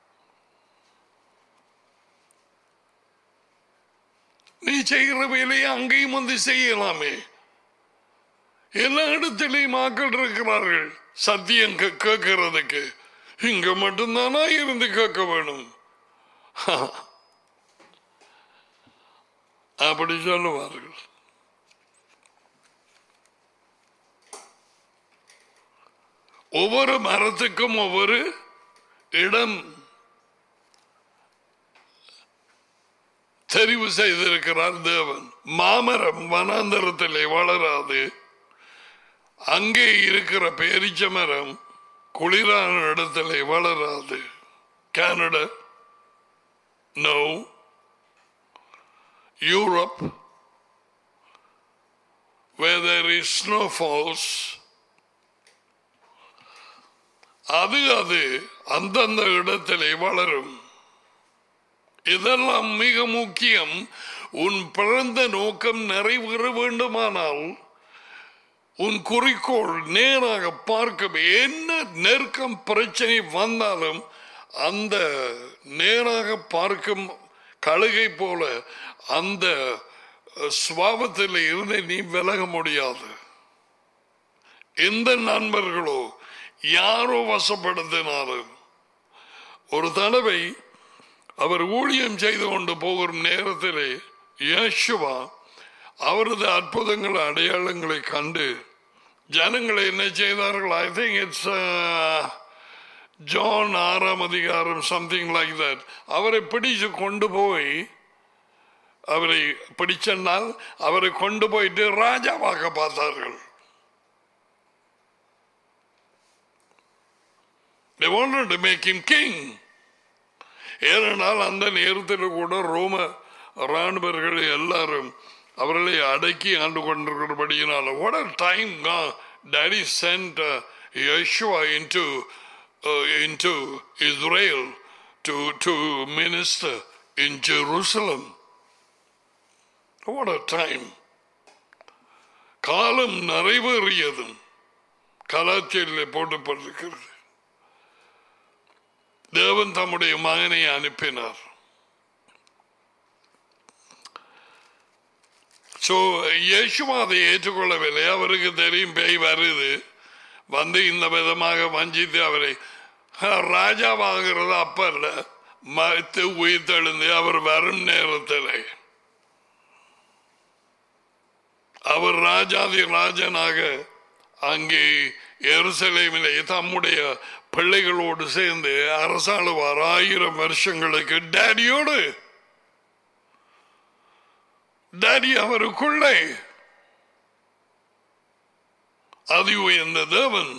நீ செய்கிற வேலையை அங்கேயும் வந்து செய்யலாமே எல்லா இடத்திலையும் மக்கள் இருக்கிறார்கள் சத்தியம் கே- கேட்கறதுக்கு இங்க மட்டும்தானா இருந்து கேட்க வேணும் அப்படி சொல்லுவார்கள் ஒவ்வொரு மரத்துக்கும் ஒவ்வொரு இடம் தெரிவு செய்திருக்கிறார் தேவன் மாமரம் வனாந்தரத்திலே வளராது அங்கே இருக்கிற பேரிச்ச மரம் குளிரான இடத்திலே வளராது Canada no Europe where there is snowfalls அது அது அந்தந்த இடத்திலே வளரும் இதெல்லாம் மிக முக்கியம் உன் பிறந்த நோக்கம் நிறைவேற வேண்டுமானால் உன் குறிக்கோள் நேராக பார்க்க என்ன நெருக்கம் பிரச்சனை வந்தாலும் அந்த நேராக பார்க்கும் கழுகை போல அந்த சுவாபத்தில் இருந்து நீ விலக முடியாது எந்த நண்பர்களோ யாரோ வசப்படுத்தினாலும் ஒரு தடவை அவர் ஊழியம் செய்து கொண்டு போகும் நேரத்திலே யேசுவா அவரது அற்புதங்கள் அடையாளங்களை கண்டு ஜனங்களை என்ன செய்தார்கள் ஐ திங்க் இட்ஸ் ஜான் ஆறாம் அதிகாரம் சம்திங் லைக் தட் அவரை பிடிச்சு கொண்டு போய் அவரை பிடிச்சென்றால் அவரை கொண்டு போயிட்டு ராஜாவாக்க பார்த்தார்கள் They wanted to make him king. ஏனென்றால் அந்த நேரத்தில் கூட ரோம ராணுவர்கள் எல்லாரும் அவர்களை அடக்கி ஆண்டு கொண்டிருக்கிறபடியினால what a time God, daddy sent uh, Yeshua into uh, into Israel to to minister in Jerusalem what a time காலம் நிறைவேறியதும் கலாச்சாரில் போட்டப்பட்டிருக்கிறது தேவன் தம்முடைய மகனை அனுப்பினார் சோ இயேசுவா அதை ஏற்றுக்கொள்ளவில்லை அவருக்கு தெரியும் பேய் வருது வந்து இந்த விதமாக வஞ்சித்து அவரை ராஜாவாகிறது அப்ப இல்ல மறுத்து உயிர்த்தெழுந்து அவர் வரும் நேரத்தில் அவர் ராஜாதி ராஜனாக அங்கே எருசலேமிலே தம்முடைய பிள்ளைகளோடு சேர்ந்து அரசாளுவார் ஆயிரம் வருஷங்களுக்கு டேடியோடு டேடி அவருக்குள்ளே அதி உயர்ந்த தேவன்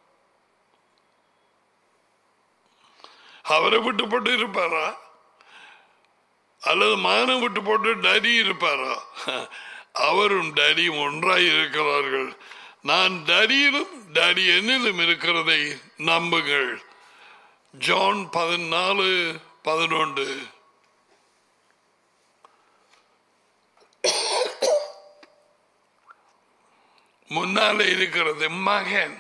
அவரை விட்டு போட்டு இருப்பாரா அல்லது மானம் விட்டு போட்டு டேடி இருப்பாரா அவரும் டேடியும் ஒன்றாய் இருக்கிறார்கள் நான் டேடியிலும் டேடி என்னிலும் இருக்கிறதை நம்புங்கள் ஜான் பதினாலு பதினொன்று முன்னாலே இருக்கிறது மகன்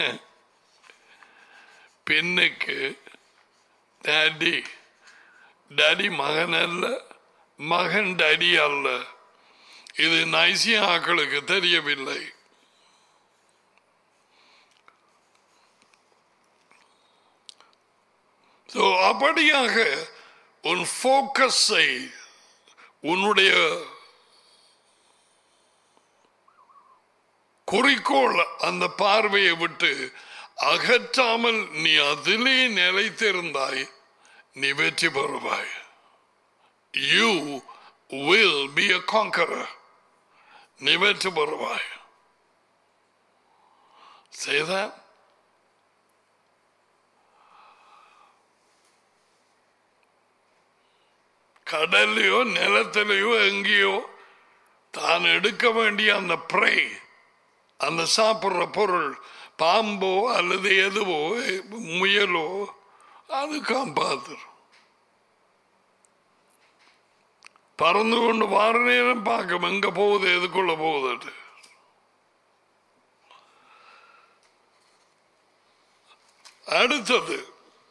பெண்ணுக்கு டேடி டேடி மகன் அல்ல மகன் டேடி அல்ல இது நைசிய ஆக்களுக்கு தெரியவில்லை So, அப்படியாக உன் போக்கஸை உன்னுடைய குறிக்கோள் அந்த பார்வையை விட்டு அகற்றாமல் நீ அதிலே நிலைத்திருந்தாய் நீ வெற்றி பெறுவாய் you will be a conqueror நிவற்று வருவாய் செய்த கடல்லையோ நிலத்திலேயோ எங்கேயோ தான் எடுக்க வேண்டிய அந்த ப்ரை அந்த சாப்பிட்ற பொருள் பாம்போ அல்லது எதுவோ முயலோ அது காப்பாத்துரும் பறந்து கொண்டு வார நேரம் பார்க்கும் எங்க போகுது எதுக்குள்ள போகுது அடுத்தது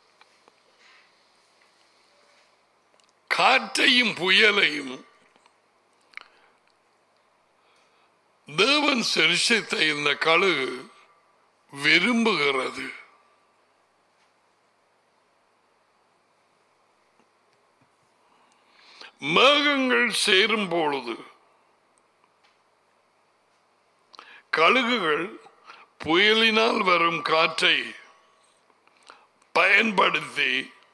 காற்றையும் புயலையும் தேவன் சிருஷித்த இந்த கழுகு விரும்புகிறது மேகங்கள் சேரும் பொழுது கழுகுகள் புயலினால் வரும் காற்றை பயன்படுத்தி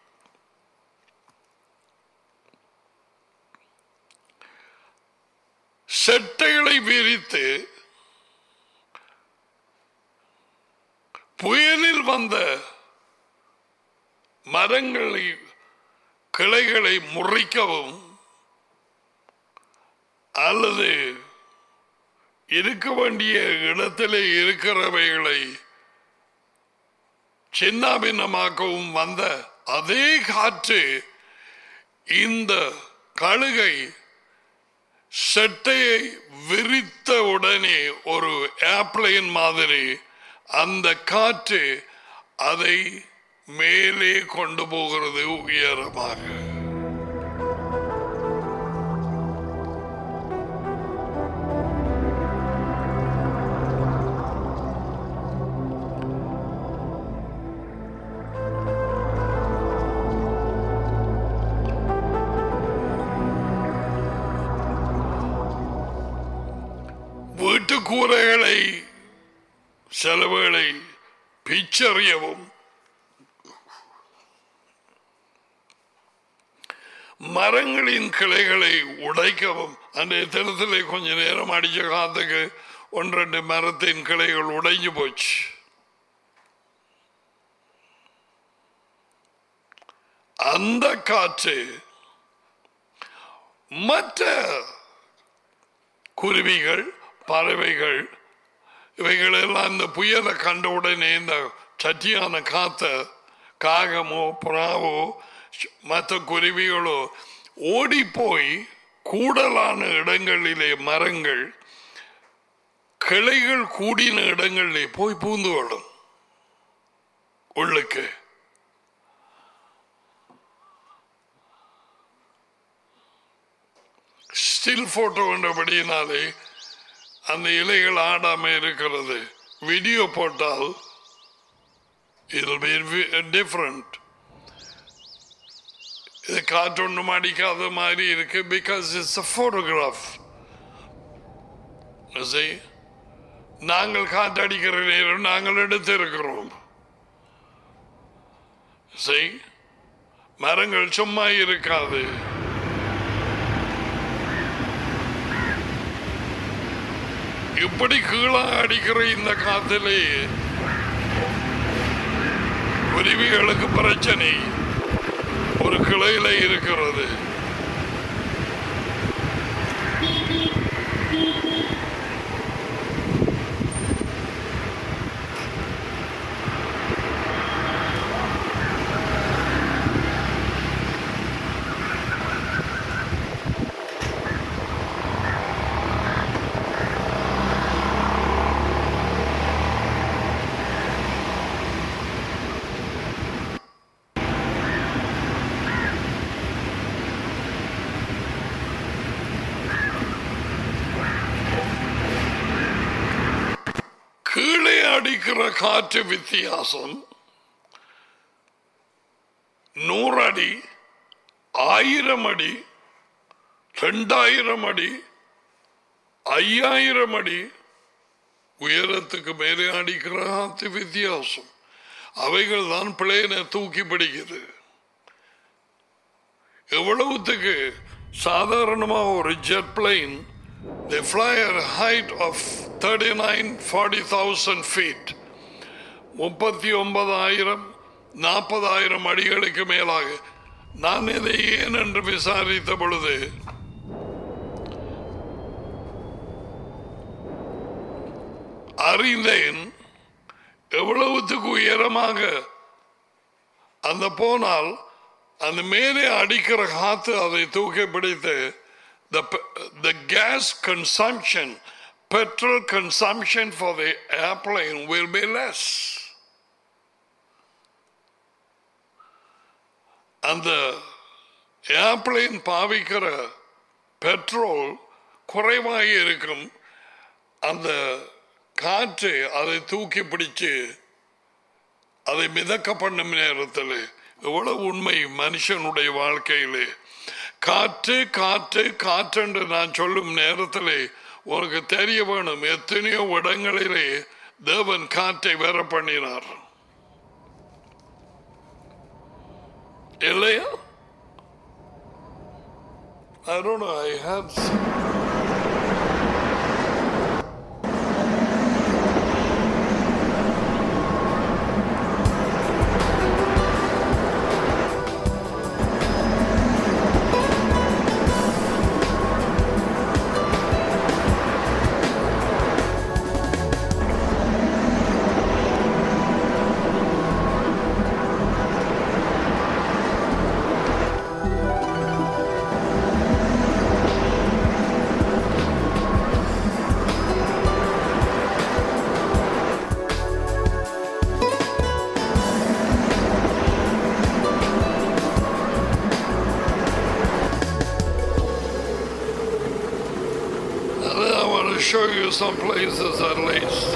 செட்டைகளை விரித்து புயலில் வந்த மரங்களை கிளைகளை முறிக்கவும் அல்லது இருக்க வேண்டிய இடத்திலே இருக்கிறவைகளை சின்னாபின்னமாக்கவும் வந்த அதே காற்று இந்த கழுகை செட்டையை விரித்த உடனே ஒரு ஏப்ளைன் மாதிரி அந்த காற்று அதை மேலே கொண்டு போகிறது உயரமாக வீட்டு கூரைகளை செலவுகளை பிச்சறியவும் மரங்களின் கிளைகளை உடைக்கவும் அந்த தினத்திலே கொஞ்ச நேரம் அடிச்ச காத்துக்கு ஒன்றெண்டு மரத்தின் கிளைகள் உடைஞ்சு போச்சு அந்த காற்று மற்ற குருவிகள் பறவைகள் இவைகள் எல்லாம் இந்த புயலை கண்ட உடனே இந்த சட்டியான காத்த காகமோ புறாவோ மற்ற குருவிகளோ ஓடி போய் கூடலான இடங்களிலே மரங்கள் கிளைகள் கூடின இடங்களிலே போய் பூந்து விடும் உள்ளுக்கு ஸ்டில் போட்டோ கண்டபடியினாலே அந்த இலைகள் ஆடாம இருக்கிறது வீடியோ போட்டால் டிஃப்ரெண்ட் இது காற்றொன்றும் அடிக்காத மாதிரி இருக்கு பிகாஸ் இட்ஸ் அ போட்டோகிராஃப் நாங்கள் காற்றடிக்கிற நேரம் நாங்கள் எடுத்து இருக்கிறோம் செய் மரங்கள் சும்மா இருக்காது இப்படி கீழே அடிக்கிற இந்த காத்திலே குருவிகளுக்கு பிரச்சனை ஒரு கிளையில இருக்கிறது கீழே அடிக்கிற காற்று வித்தியாசம் நூறு அடி ஆயிரம் அடி ரெண்டாயிரம் அடி ஐயாயிரம் அடி உயரத்துக்கு மேலே அடிக்கிற காற்று வித்தியாசம் அவைகள் தான் பிளேனை தூக்கி பிடிக்குது எவ்வளவுத்துக்கு சாதாரணமா ஒரு jet plane They fly at a height of 39, 40,000 feet. முப்பத்தி ஒன்பதாயிரம் நாற்பதாயிரம் அடிகளுக்கு மேலாக நான் இதை ஏன் என்று விசாரித்த பொழுது அறிந்தேன் எவ்வளவுத்துக்கு உயரமாக அந்த போனால் அந்த மேலே அடிக்கிற காத்து அதை தூக்கி பிடித்து the, the gas consumption, petrol consumption for the airplane will be less. அந்த ஏர்பிளைன் பாவிக்கிற பெட்ரோல் குறைவாக இருக்கும் அந்த காற்று அதை தூக்கி பிடிச்சு அதை மிதக்க பண்ணும் நேரத்தில் எவ்வளவு உண்மை மனுஷனுடைய வாழ்க்கையிலே காற்று காற்று காற்று என்று நான் சொல்லும் நேரத்தில் உனக்கு தெரிய வேணும் எத்தனையோ இடங்களிலே தேவன் காற்றை வேற பண்ணினார் இல்லையா I don't know, I had some... I want to show you some places at least.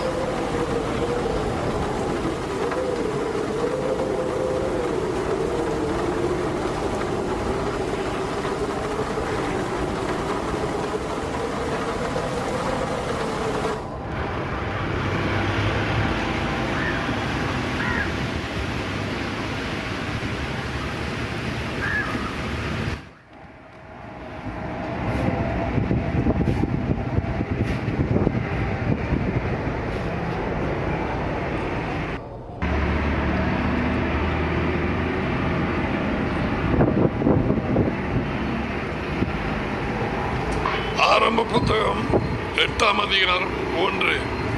ஆரம்ப புத்தகம் எட்டாம் அதிகாரம் ஒன்று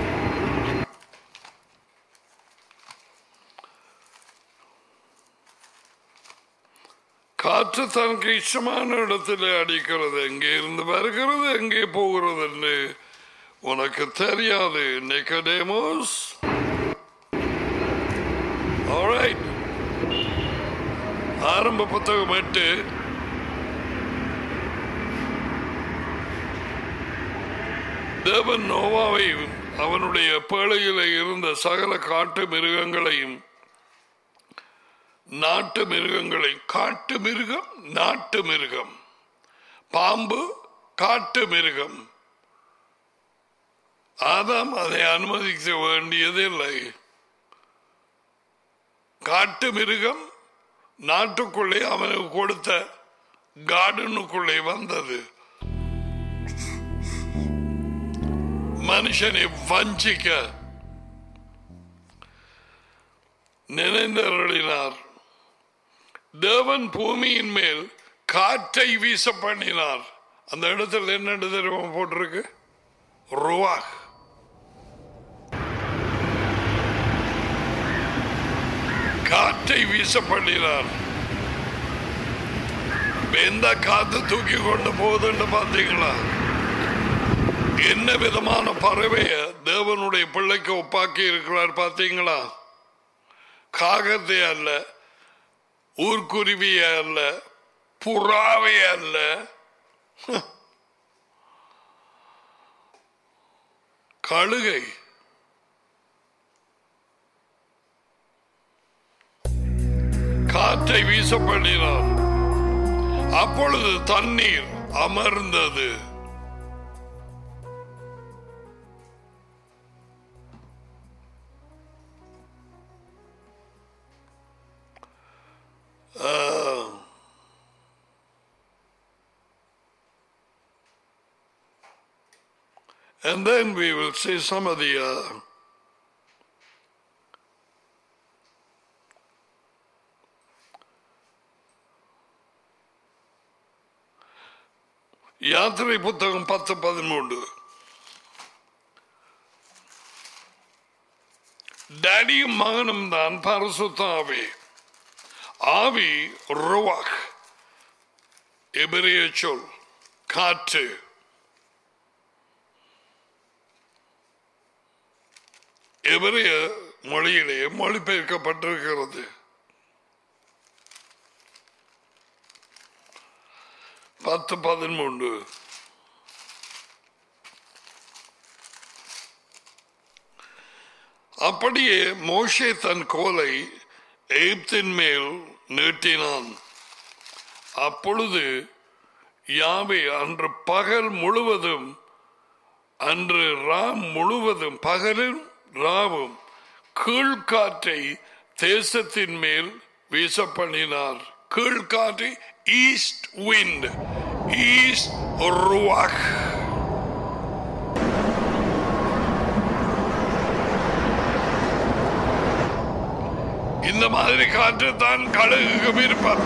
காற்று தனக்கு இஷ்டமான இடத்துல அடிக்கிறது எங்கே இருந்து வருகிறது எங்கே போகிறது என்று உனக்கு தெரியாது நிக்கடேமோஸ் Alright. ஆரம்ப புத்தகம் எட்டு தேவன் நோவாவையும் அவனுடைய பேழையில இருந்த சகல காட்டு மிருகங்களையும் நாட்டு மிருகங்களை காட்டு மிருகம் நாட்டு மிருகம் பாம்பு காட்டு மிருகம் ஆதாம் அதை அனுமதிக்க வேண்டியதில்லை காட்டு மிருகம் நாட்டுக்குள்ளே அவனுக்கு கொடுத்த கார்டனுக்குள்ளே வந்தது மனுஷனை வஞ்சிக்க நினைந்தருளினார் தேவன் பூமியின் மேல் காற்றை வீச பண்ணினார் அந்த இடத்துல என்ன தெரியுமா போட்டிருக்கு ருவாக் காற்றை வீச பண்ணினார் எந்த காத்து தூக்கி கொண்டு போகுதுன்னு பாத்தீங்களா என்ன விதமான பறவைய தேவனுடைய பிள்ளைக்கு ஒப்பாக்கி இருக்கிறார் பாத்தீங்களா காகத்தை அல்ல ஊர்க்குருவிய அல்ல புறாவை அல்ல கழுகை காற்றை வீச பண்ணினார் அப்பொழுது தண்ணீர் அமர்ந்தது And then we will see some of the uh, யாத்திரை புத்தகம் பத்து பதிமூன்று டேடியும் மகனும் தான் பரிசுத்த ஆவி ஆவி ருவாக் எபிரிய சொல் காற்று எபிரிய மொழியிலே மொழிபெயர்க்கப்பட்டிருக்கிறது பத்து பதிமூன்று அப்படியே மோஷே தன் கோலை எகிப்தின் மேல் நீட்டினான் அப்பொழுது யாவே அன்று பகல் முழுவதும் அன்று ராம் முழுவதும் பகலும் ராவும் கீழ்காற்றை தேசத்தின் மேல் வீச பண்ணினார் கீழ்காற்று ஈஸ்ட் விண்ட் ஈஸ்ட் ருவாக் இந்த மாதிரி காற்று தான் கழுகுக்கு விருப்பம்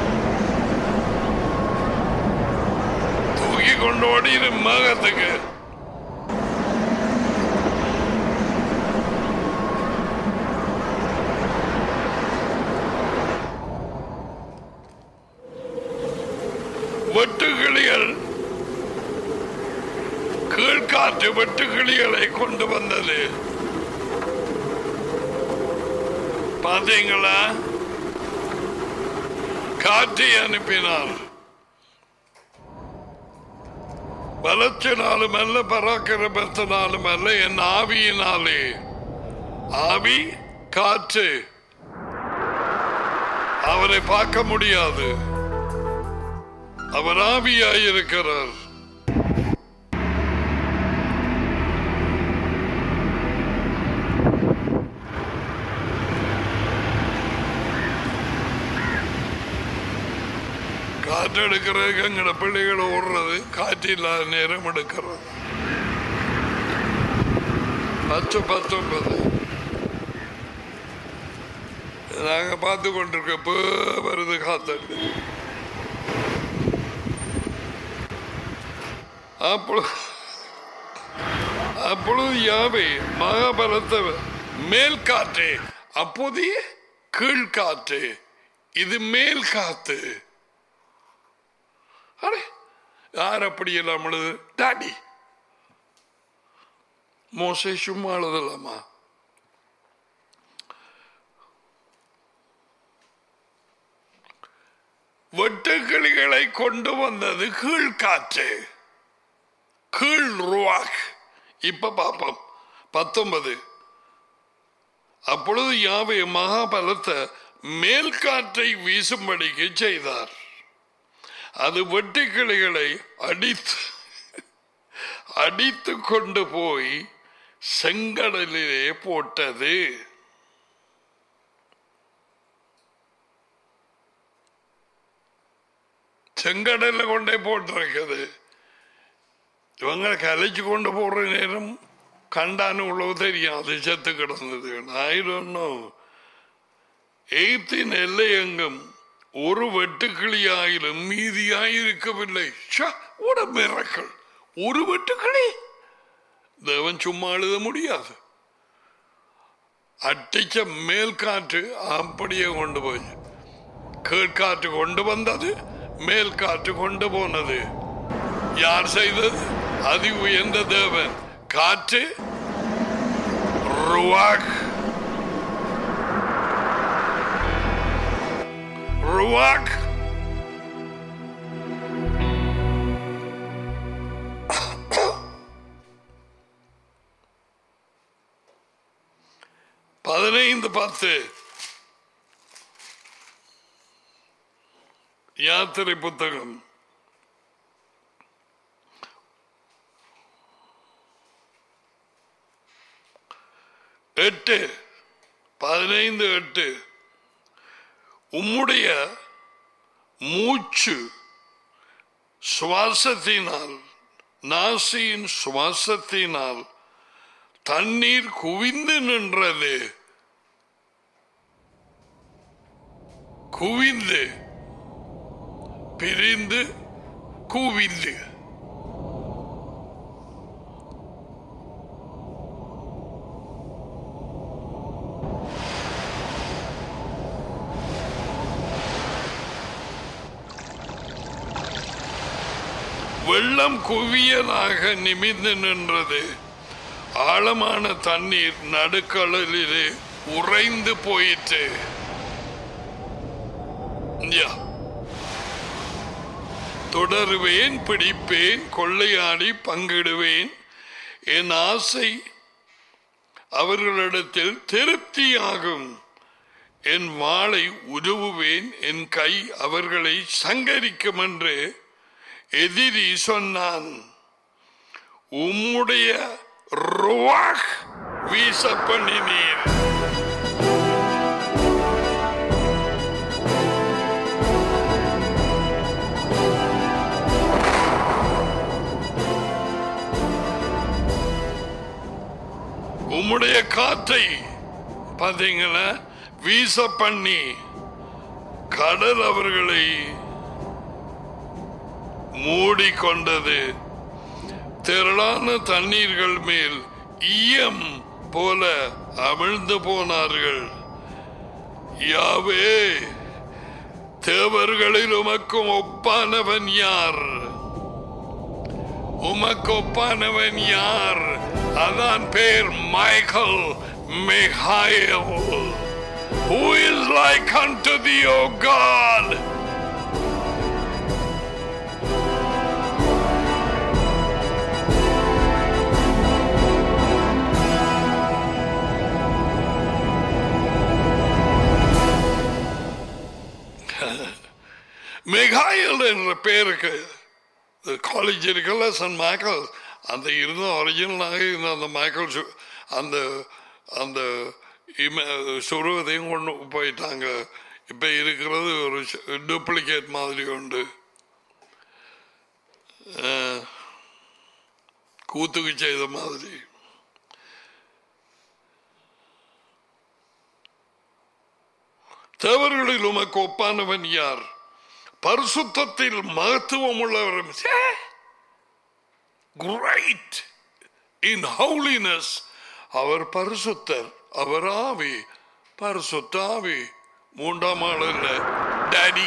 தூக்கி கொண்டு ஓடிடு மேகத்துக்கு வெட்டுக்கிளிகள் கீழ்காற்று வெட்டுக்கிளிகளை கொண்டு வந்தது பாத்தீங்களா காற்றை அனுப்பினார் பலத்தினாலும் அல்ல பராக்கிரமத்தினாலும் அல்ல என் ஆவியினாலே ஆவி காற்று அவரை பார்க்க முடியாது அவர் ஆவியாயிருக்கிறார் காற்று எடுக்கிறதுக்கு எங்கட பிள்ளைகள் ஓடுறது காற்று இல்லாத நேரம் எடுக்கிறது பத்து பத்தொன்பது நாங்க பார்த்து கொண்டிருக்க இப்போ வருது காத்தட்டு அப்பொழுது அப்பொழுது யாவை மகாபலத்த மேல் காற்று அப்போதைய கீழ்காற்று இது மேல் காத்து அடே யார் அப்படி எல்லாம் எழுது டாடி மோசை சும்மா எழுதலாமா வெட்டுக்கிளிகளை கொண்டு வந்தது கீழ்காற்று கீழ் ருவாக் இப்ப பாப்போம் பத்தொன்பது அப்பொழுது யாவை மகாபலத்த மேல் காற்றை வீசும்படிக்கு செய்தார் அது வெட்டுக்கிளிகளை அடித்து அடித்து கொண்டு போய் செங்கடலிலே போட்டது செங்கடல்ல கொண்டே போட்டிருக்குது இவங்க கலைச்சு கொண்டு போடுற நேரம் கண்டான்னு உள்ளவு தெரியும் அது செத்து கிடந்தது ஆயிரம்னோ எய்த்தின் எல்லை எங்கும் ஒரு வெட்டுக்கிளியாயிலும் மீதியாயிருக்கவில்லை மிரக்கள் ஒரு வெட்டுக்கிளி தேவன் சும்மா எழுத முடியாது அட்டிச்ச மேல் காற்று அப்படியே கொண்டு போய் கீழ்காற்று கொண்டு வந்தது மேல் காற்று கொண்டு போனது யார் செய்தது அதி உயர்ந்த தேவன் காற்று ருவாக் ருவாக் பதினைந்து பத்து யாத்திரை புத்தகம் எட்டு பதினைந்து எட்டு உம்முடைய மூச்சு சுவாசத்தினால் நாசியின் சுவாசத்தினால் தண்ணீர் குவிந்து நின்றது குவிந்து பிரிந்து குவிந்து வெள்ளம் குவியதாக நிமிர்ந்து நின்றது ஆழமான தண்ணீர் நடுக்கடலிலே உறைந்து போயிற்று யா. தொடருவேன் பிடிப்பேன் கொள்ளையாடி பங்கிடுவேன் என் ஆசை அவர்களிடத்தில் திருப்தியாகும் என் வாளை உருவுவேன் என் கை அவர்களை சங்கரிக்கும் என்று எதிரி சொன்னான் உம்முடைய ருவாக் வீச பண்ணினீர் உம்முடைய காற்றை பார்த்தீங்களா வீச பண்ணி கடல் அவர்களை மூடிக்கொண்டது திரளான தண்ணீர்கள் மேல் ஈயம் போல அமிழ்ந்து போனார்கள் யாவே தேவர்களில் உமக்கும் ஒப்பானவன் யார் உமக்கு ஒப்பானவன் யார் அதான் பேர் மைக்கேல் மிகாயல் Who is like unto thee, O God? மிகாயல் என்ற பெயருக்கு காலேஜ் இருக்குல்ல சன் மைக்கேல் அந்த இருந்த ஒரிஜினலாக இருந்த அந்த மைக்கேல் சு- அந்த அந்த இம- சுருவத்தையும் கொண்டு போயிட்டாங்க இப்போ இருக்கிறது ஒரு டூப்ளிகேட் மாதிரி உண்டு அஹ், கூத்துக்கு செய்த மாதிரி தேவர்களில் உமக்கு ஒப்பானவன் யார் பரிசுத்தத்தில் மகத்துவம் உள்ளவரும் கிரைட் இன் ஹவுலினஸ் அவர் பரிசுத்தர் அவர் ஆவி பரிசுத்த ஆவி மூன்றாம் ஆள் இல்ல daddy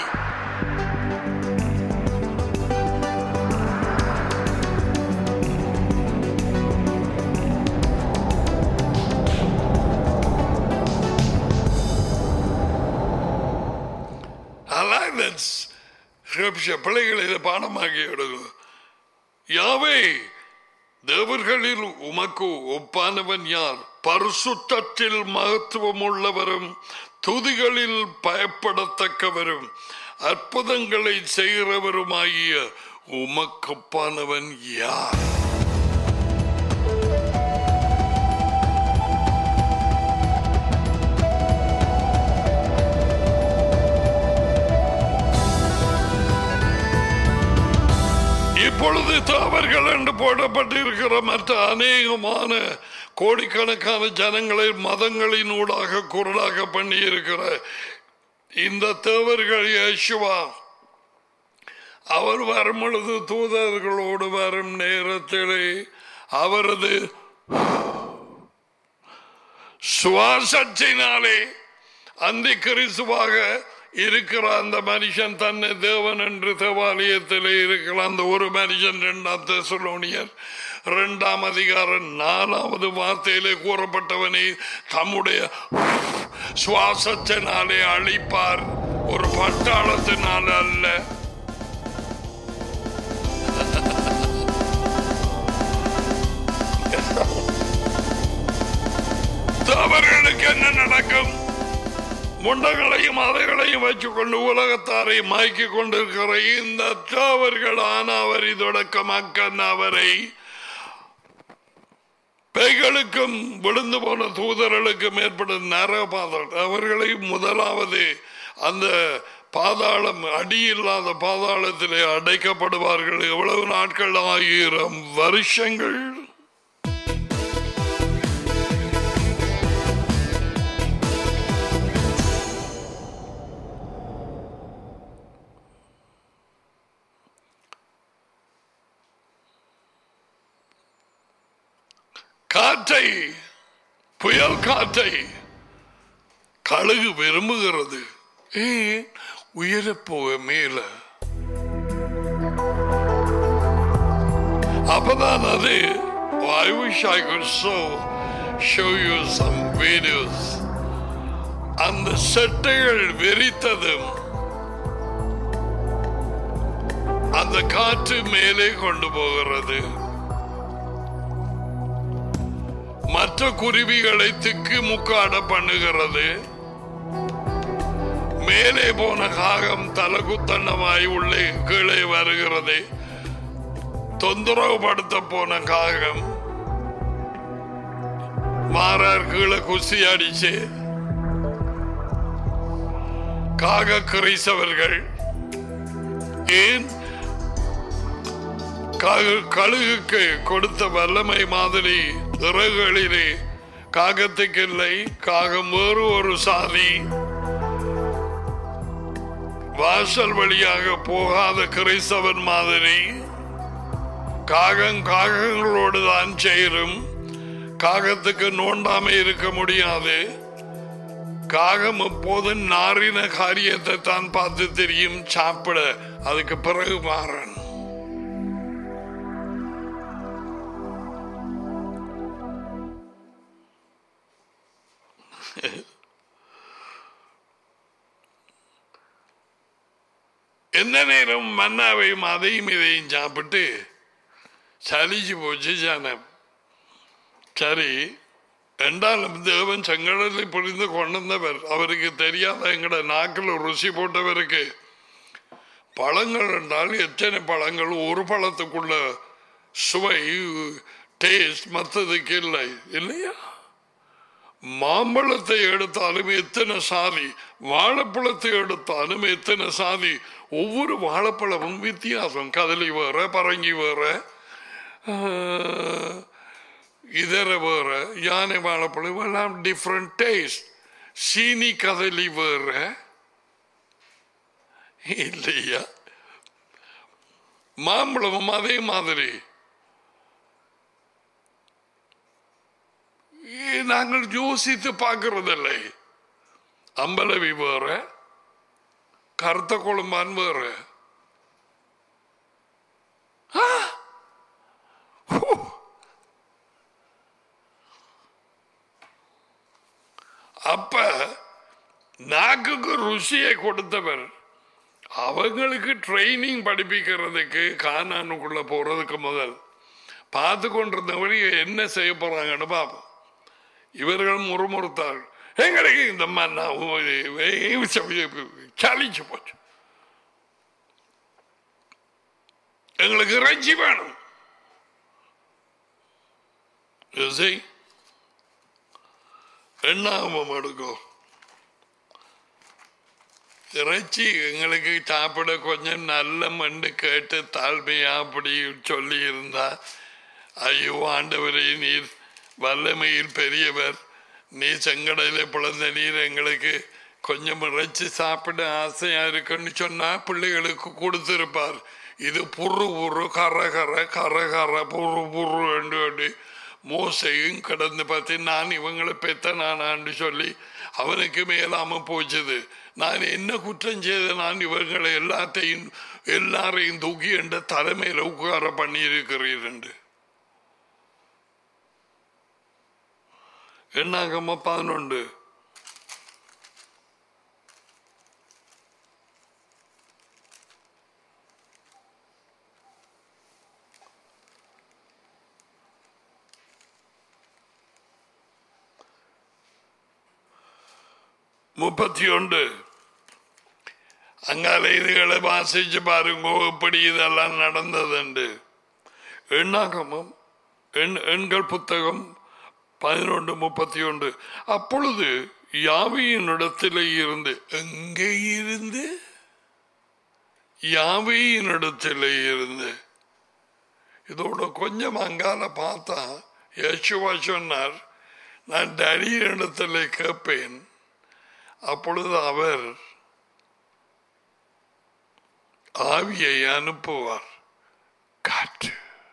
I like that scripture. பிள்ளைகள் இதை பாடமாக்கி எடுக்கும் யாவே தேவர்களில் உமக்கு ஒப்பானவன் யார் பரிசுத்தத்தில் மகத்துவம் உள்ளவரும் துதிகளில் பயப்படத்தக்கவரும் அற்புதங்களை செய்கிறவருமாகிய உமக்கொப்பானவன் யார் இப்பொழுது தாவர்கள் என்று போடப்பட்டிருக்கிற மற்ற அநேகமான கோடிக்கணக்கான ஜனங்களை மதங்களின் ஊடாக குரலாக பண்ணி இருக்கிற இந்த தேவர்கள் யேசுவா அவர் வரும் பொழுது தூதர்களோடு வரும் நேரத்திலே அவரது சுவாசத்தினாலே அந்த கிறிஸ்துவாக இருக்கிற அந்த மனுஷன் தன்னை தேவன் என்று தேவாலயத்தில் இருக்கிற அந்த ஒரு மனுஷன் இரண்டாம் தெசலோனியர் இரண்டாம் அதிகாரம் நாலாவது வார்த்தையிலே கூறப்பட்டவனை தம்முடைய சுவாசத்தினாலே அழிப்பார் ஒரு பட்டாளத்தினால் அல்ல அவர்களுக்கு என்ன நடக்கும் முண்டங்களையும் அதைகளையும் வச்சுக்கொண்டு உலகத்தாரை மாய்க்கி கொண்டிருக்கிற இந்த தேவர்களான அவர் தொடக்க மக்கள் அவரை பேய்களுக்கும் விழுந்து போன தூதர்களுக்கும் ஏற்படும் நரபாதம் அவர்களை முதலாவது அந்த பாதாளம் அடி இல்லாத பாதாளத்திலே அடைக்கப்படுவார்கள் எவ்வளவு நாட்கள் ஆயிரம் வருஷங்கள் காற்றை புயல் காற்றை கழுகு விரும்புகிறது ஏன் உயரப்போக மேல அப்பதான் அது I wish I could so show you some videos அந்த செட்டைகள் வெறித்ததும் அந்த காற்று மேலே கொண்டு போகிறது மற்ற குருவிகளை திக்கு முக்காட பண்ணுகிறது மேலே போன காகம் தலகுத்தன்னமாய் உள்ளே கீழே வருகிறது தொந்தரவுபடுத்த போன காகம் மாறார் கீழே குசி அடிச்சு காக கிரைசவர்கள் ஏன் காக- கழுகுக்கு கொடுத்த வல்லமை மாதிரி இறகுகளிலே காகத்துக்கு இல்லை காகம் வேறு ஒரு சாதி வாசல் வழியாக போகாத கிறிஸ்தவன் மாதிரி காகம் காகங்களோடு தான் சேரும் காகத்துக்கு நோண்டாம இருக்க முடியாது காகம் எப்போதும் நாரின காரியத்தை தான் பார்த்து தெரியும் சாப்பிட அதுக்கு பிறகு மாறன் எந்த நேரம் மன்னாவையும் அதையும் இதையும் சாப்பிட்டு சலிச்சு போச்சு ஜனம் சரி ரெண்டாலும் தேவன் செங்கடலை புரிந்து கொண்டு வந்தவர் அவருக்கு தெரியாத எங்கட நாக்கில் ருசி போட்டவருக்கு பழங்கள் என்றால் எத்தனை பழங்கள் ஒரு பழத்துக்குள்ள சுவை டேஸ்ட் மற்றதுக்கு இல்லை இல்லையா மாம்பழத்தை எடுத்தாலும் எத்தனை சாதி வாழைப்பழத்தை எடுத்தாலும் எத்தனை சாதி ஒவ்வொரு வாழைப்பழமும் வித்தியாசம் கதலி வேற பரங்கி வேற ஆஹ், இதர வேற யானை வாழைப்பழம் எல்லாம் டிஃப்ரெண்ட் டேஸ்ட் சீனி கதலி வேற இல்லையா மாம்பழமும் அதே மாதிரி ஏ, நாங்கள் யோசித்து பார்க்கறதில்லை அம்பலவி வேற கருத்த கொழும்பான் வேற ஆ! ஹூ! அப்ப நாக்குக்கு ருசியை கொடுத்தவர் அவங்களுக்கு ட்ரைனிங் படிப்பிக்கிறதுக்கு கானானுக்குள்ள போறதுக்கு முதல் பார்த்து கொண்டிருந்தவங்க என்ன செய்ய போறாங்கன்னு பார்ப்போம் இவர்கள் முறுமுறுத்தாள் எங்களுக்கு இந்த மண்ணா சலிச்சு போச்சு எங்களுக்கு இறைச்சி வேணும் You see? எண்ணாமம் எடுக்கும் இறைச்சி எங்களுக்கு சாப்பிட கொஞ்சம் நல்ல மண்ணு கேட்டு தாழ்மையா அப்படி சொல்லி இருந்தா ஐயோ ஆண்டவரே நீர் வல்லமையில் பெரியவர் நீ செங்கடையில பிளந்த நீர் எங்களுக்கு கொஞ்சம் இறைச்சி சாப்பிட ஆசையா இருக்குன்னு சொன்னா பிள்ளைகளுக்கு கொடுத்திருப்பார் இது புரு புரு கர கர கர கர புரு புரு என்று சொல்லி மோசையும் கடந்து பார்த்து நான் இவங்களை பெத்த நானான்னு சொல்லி அவனுக்கு மேலாம போச்சுது நான் என்ன குற்றம் செய்த நான் இவங்களை எல்லாத்தையும் எல்லாரையும் தூக்கி என்ற தலைமையில உட்கார பண்ணி இருக்கிறீர் என்னாகம்மா பதினொன்று முப்பத்தி ஒன்று அங்கால இதுகளை வாசிச்சு பாருங்க எப்படி இதெல்லாம் நடந்ததுண்டு எண்ணாகமும் எண் எண்கள் புத்தகம் பதினொன்று முப்பத்தி ஒன்று அப்பொழுது யாவியின் இடத்திலே இருந்து எங்கே இருந்து யாவையினிடத்திலே இருந்து இதோட கொஞ்சம் அங்கால பார்த்தா யேசுவா சொன்னார் நான் டடியினிடத்திலே கேட்பேன் அப்பொழுது அவர் ஆவியை அனுப்புவார் காற்று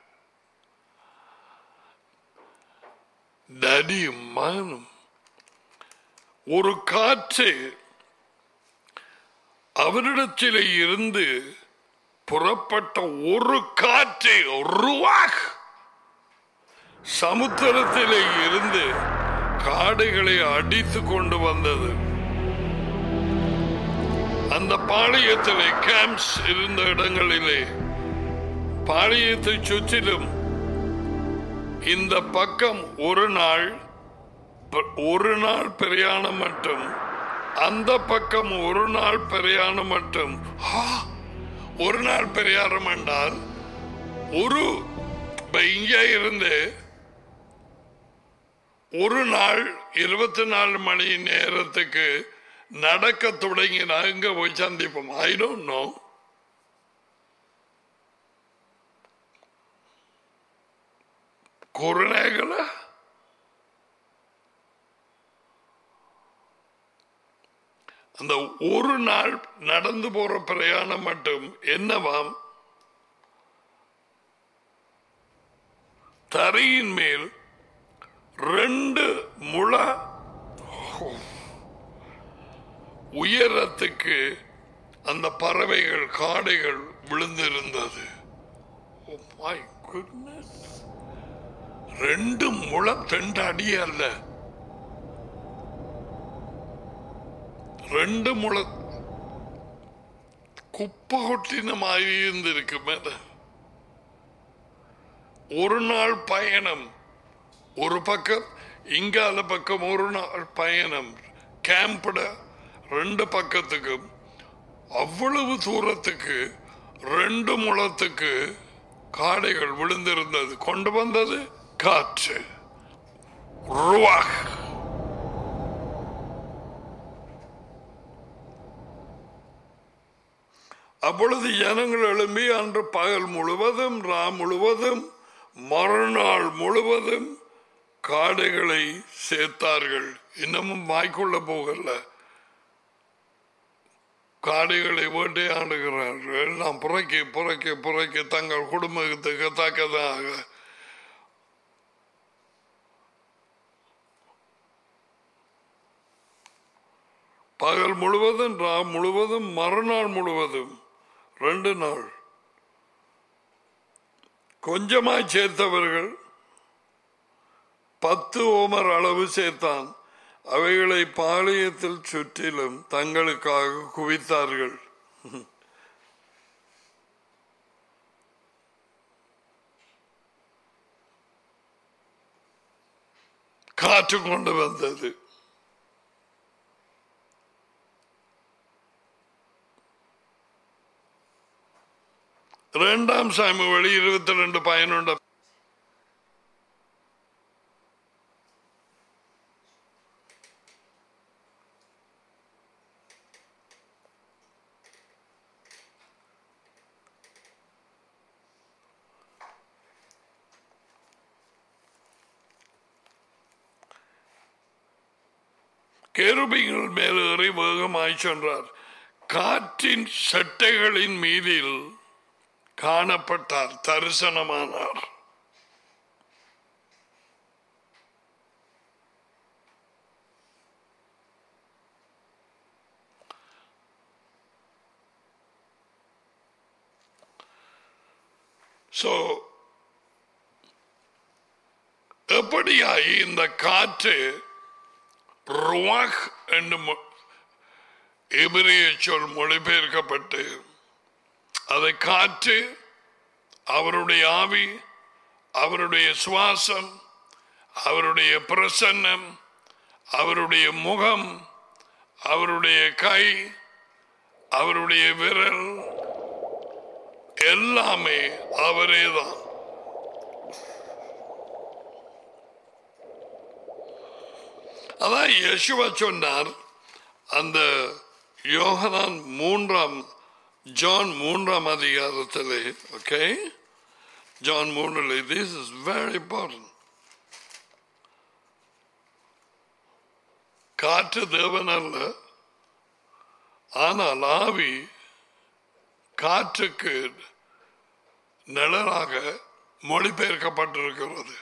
டடியும் மகனும் ஒரு காற்று அவரிடத்திலே இருந்து புறப்பட்ட ஒரு காற்று ருவாக் சமுத்திரத்திலே இருந்து காடுகளை அடித்து கொண்டு வந்தது அந்த பாளையத்திலே கேம்ப்ஸ் இருந்த இடங்களிலே பாளையத்தை சுற்றிலும் இந்த பக்கம் ஒரு நாள் ஒரு நாள் பிரயாணம் மட்டும் அந்த பக்கம் ஒரு நாள் பிரயாணம் மட்டும் ஆ! ஒரு நாள் பிரயாணம் என்றால் ஒரு இப்ப இங்கே இருந்து ஒரு நாள் இருபத்தி நாலு மணி நேரத்துக்கு நடக்க தொடங்கினா எங்க போய் சந்திப்போம் ஐ டோன்ட் நோ குருநேகல அந்த ஒரு நாள் நடந்து போற பிரயாணம் மட்டும் என்னவாம் தரையின் மேல் ரெண்டு முழ உயரத்துக்கு அந்த பறவைகள் காடைகள் விழுந்திருந்தது Oh my goodness. ரெண்டு முழம் ரெண்டு அடி அல்ல ரெண்டு முழ குப்பை கொட்டின மாதிரி இருந்திருக்கு மேல ஒரு நாள் பயணம் ஒரு பக்கம் இங்கால பக்கம் ஒரு நாள் பயணம் கேம்பட ரெண்டு பக்கத்துக்கும் அவ்வளவு தூரத்துக்கு ரெண்டு முழத்துக்கு காடைகள் விழுந்திருந்தது கொண்டு வந்தது காற்று ருவாக் அப்பொழுது ஜனங்கள் எழும்பி அன்று பகல் முழுவதும் ரா முழுவதும் மறுநாள் முழுவதும் காடைகளை சேர்த்தார்கள் இன்னமும் வாய்க்குள்ள போகல காடைகளை வேட்டையாடுகிறார்கள் எல்லாம் புறக்கி புறக்கி புறக்கி தங்கள் குடும்பத்துக்கு தக்கதாக பகல் முழுவதும் ரா முழுவதும் மறுநாள் முழுவதும் ரெண்டு நாள் கொஞ்சமாய் சேர்த்தவர்கள் பத்து ஓமர் அளவு சேர்த்தான் அவைகளை பாளையத்தில் சுற்றிலும் தங்களுக்காக குவித்தார்கள் காற்று கொண்டு வந்தது இரண்டாம் சாமுவேலி இருபத்தி ரெண்டு பயனுண்ட கேருபிகள் மேலேறி வேகமாய் சென்றார் காற்றின் சட்டைகளின் மீதில் காணப்பட்டார் தரிசனமானார் So, எப்படியாய் இந்த காற்று ருவாக் என்று மொ- எபிரேய சொல் மொழிபெயர்க்கப்பட்டு அதை காற்று அவருடைய ஆவி அவருடைய சுவாசம் அவருடைய பிரசன்னம் அவருடைய முகம் அவருடைய கை அவருடைய விரல் எல்லாமே அவரேதான் அதான் யேசுவா சொன்னார் அந்த யோகனான் மூன்றாம் ஜான் மூன்றாம் அதிகாரத்திலே ஓகே ஜான் மூன்றில் திஸ் இஸ் வெரி இம்பார்ட்டன்ட் காற்று தேவன் அல்ல ஆனால் ஆவி காற்றுக்கு நிழலாக மொழிபெயர்க்கப்பட்டிருக்கிறது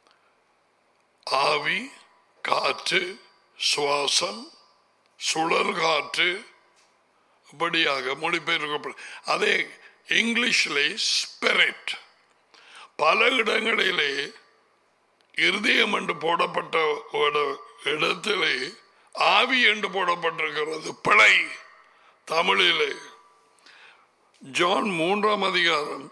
ஆவி காற்று சுவாசம் சுழல் காற்று இப்படியாக மொழிபெயர்க்கப்படும் அதே இங்கிலீஷிலே ஸ்பிரிட் பல இடங்களிலே இருதயம் என்று போடப்பட்ட ஒரு இடத்திலே ஆவி என்று போடப்பட்டிருக்கிறது பிழை தமிழிலே ஜான் மூன்றாம் அதிகாரம்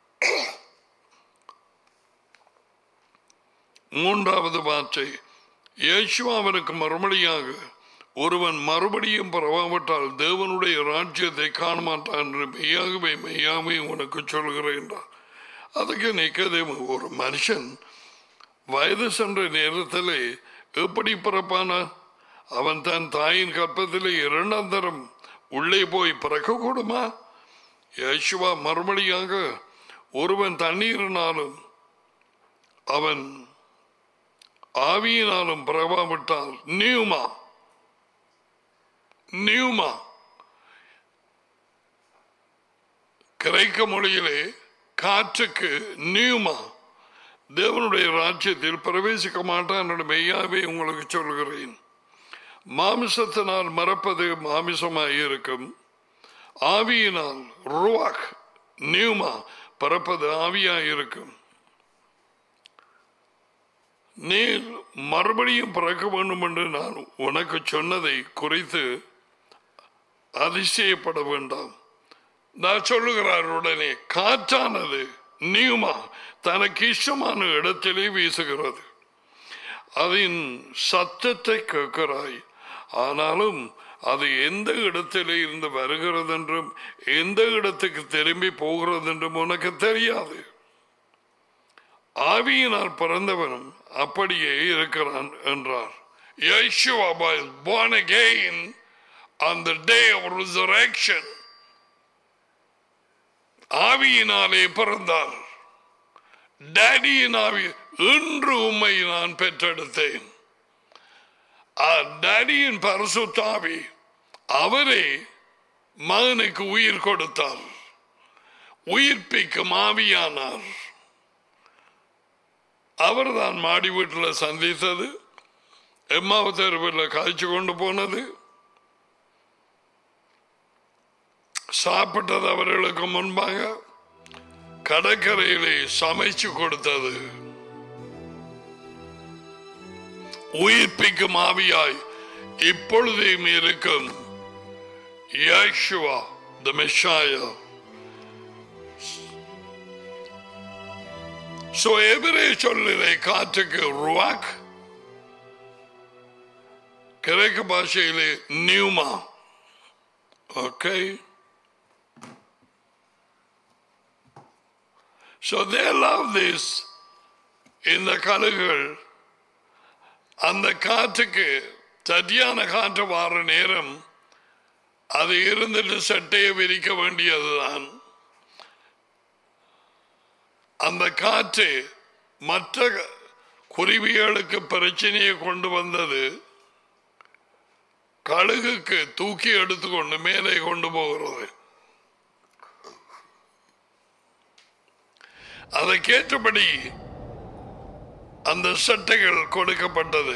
மூன்றாவது வார்த்தை இயேசு அவனுக்கு மறுபடியாக ஒருவன் மறுபடியும் பரவாவிட்டால் தேவனுடைய ராஜ்யத்தை காண மாட்டான் என்று மெய்யாகவே மெய்யாகவே உனக்கு சொல்கிறேன் என்றார். அதுக்கு நிக்கதேமு ஒரு மனுஷன் வயது சென்ற நேரத்திலே எப்படி பிறப்பானா அவன் தன் தாயின் கற்பத்திலே இரண்டாம் தரம் உள்ளே போய் பிறக்க கூடுமா யேசுவா மறுபடியாக ஒருவன் தண்ணீரினாலும் அவன் ஆவியினாலும் பிறவாவிட்டால் நியூமா நியூமா கிரைக்க மொழியிலே காற்றுக்கு நியூமா தேவனுடைய ராஜ்யத்தில் பிரவேசிக்க மாட்டான் என்று மெய்யாவே உங்களுக்கு சொல்கிறேன் மாமிசத்தினால் மறப்பது மாமிசமாய் இருக்கும் ஆவியினால் ருவாக் நியூமா பறப்பது ஆவியாய் இருக்கும் நீர் மறுபடியும் பிறக்க வேண்டும் என்று நான் உனக்கு சொன்னதை குறித்து அதிசயப்பட வேண்டாம் நான் சொல்லுகிறார் உடனே காற்றானது நியூமா தனக்கு இஷ்டமான இடத்திலே வீசுகிறது அதன் சத்தத்தை கேட்கிறாய் ஆனாலும் அது எந்த இடத்திலே இருந்து வருகிறது என்றும் எந்த இடத்துக்கு திரும்பி போகிறது என்றும் உனக்கு தெரியாது ஆவியினால் பிறந்தவனும் அப்படியே இருக்கிறான் என்றார் Yeshua was born again on the day of resurrection. ஆவியினாலே பிறந்தார் டேடியின் ஆவி இன்று உம்மை நான் பெற்றெடுத்தேன் ஆ, டேடியின் பரிசுத்தாவி அவரே மகனுக்கு உயிர் கொடுத்தார் உயிர்ப்பிக்கும் ஆவியானார் அவர்தான் மாடி வீட்டில் சந்தித்தது எம்மாவு தெருவில் காய்ச்சி கொண்டு போனது சாப்பிட்டது அவர்களுக்கு முன்பாக கடற்கரையிலே சமைச்சு கொடுத்தது உயிர்ப்பிக்கும் ஆவியாய் இப்பொழுதையும் இருக்கும் Yeshua, the Messiah. So எவரே சொல்லிலே காற்றுக்கு ருவாக் கிரேக்க பாஷையிலே நியூமா okay So they love this இந்த கழுகுகள் அந்த காற்றுக்கு சரியான காற்று வார நேரம் அது இருந்துட்டு சட்டையை விரிக்க வேண்டியதுதான் அந்த காற்று மற்ற குருவிகளுக்கு பிரச்சனையை கொண்டு வந்தது கழுகுக்கு தூக்கி எடுத்துக்கொண்டு மேலே கொண்டு போகிறது அதற்கேற்றபடி அந்த சட்டைகள் கொடுக்கப்பட்டது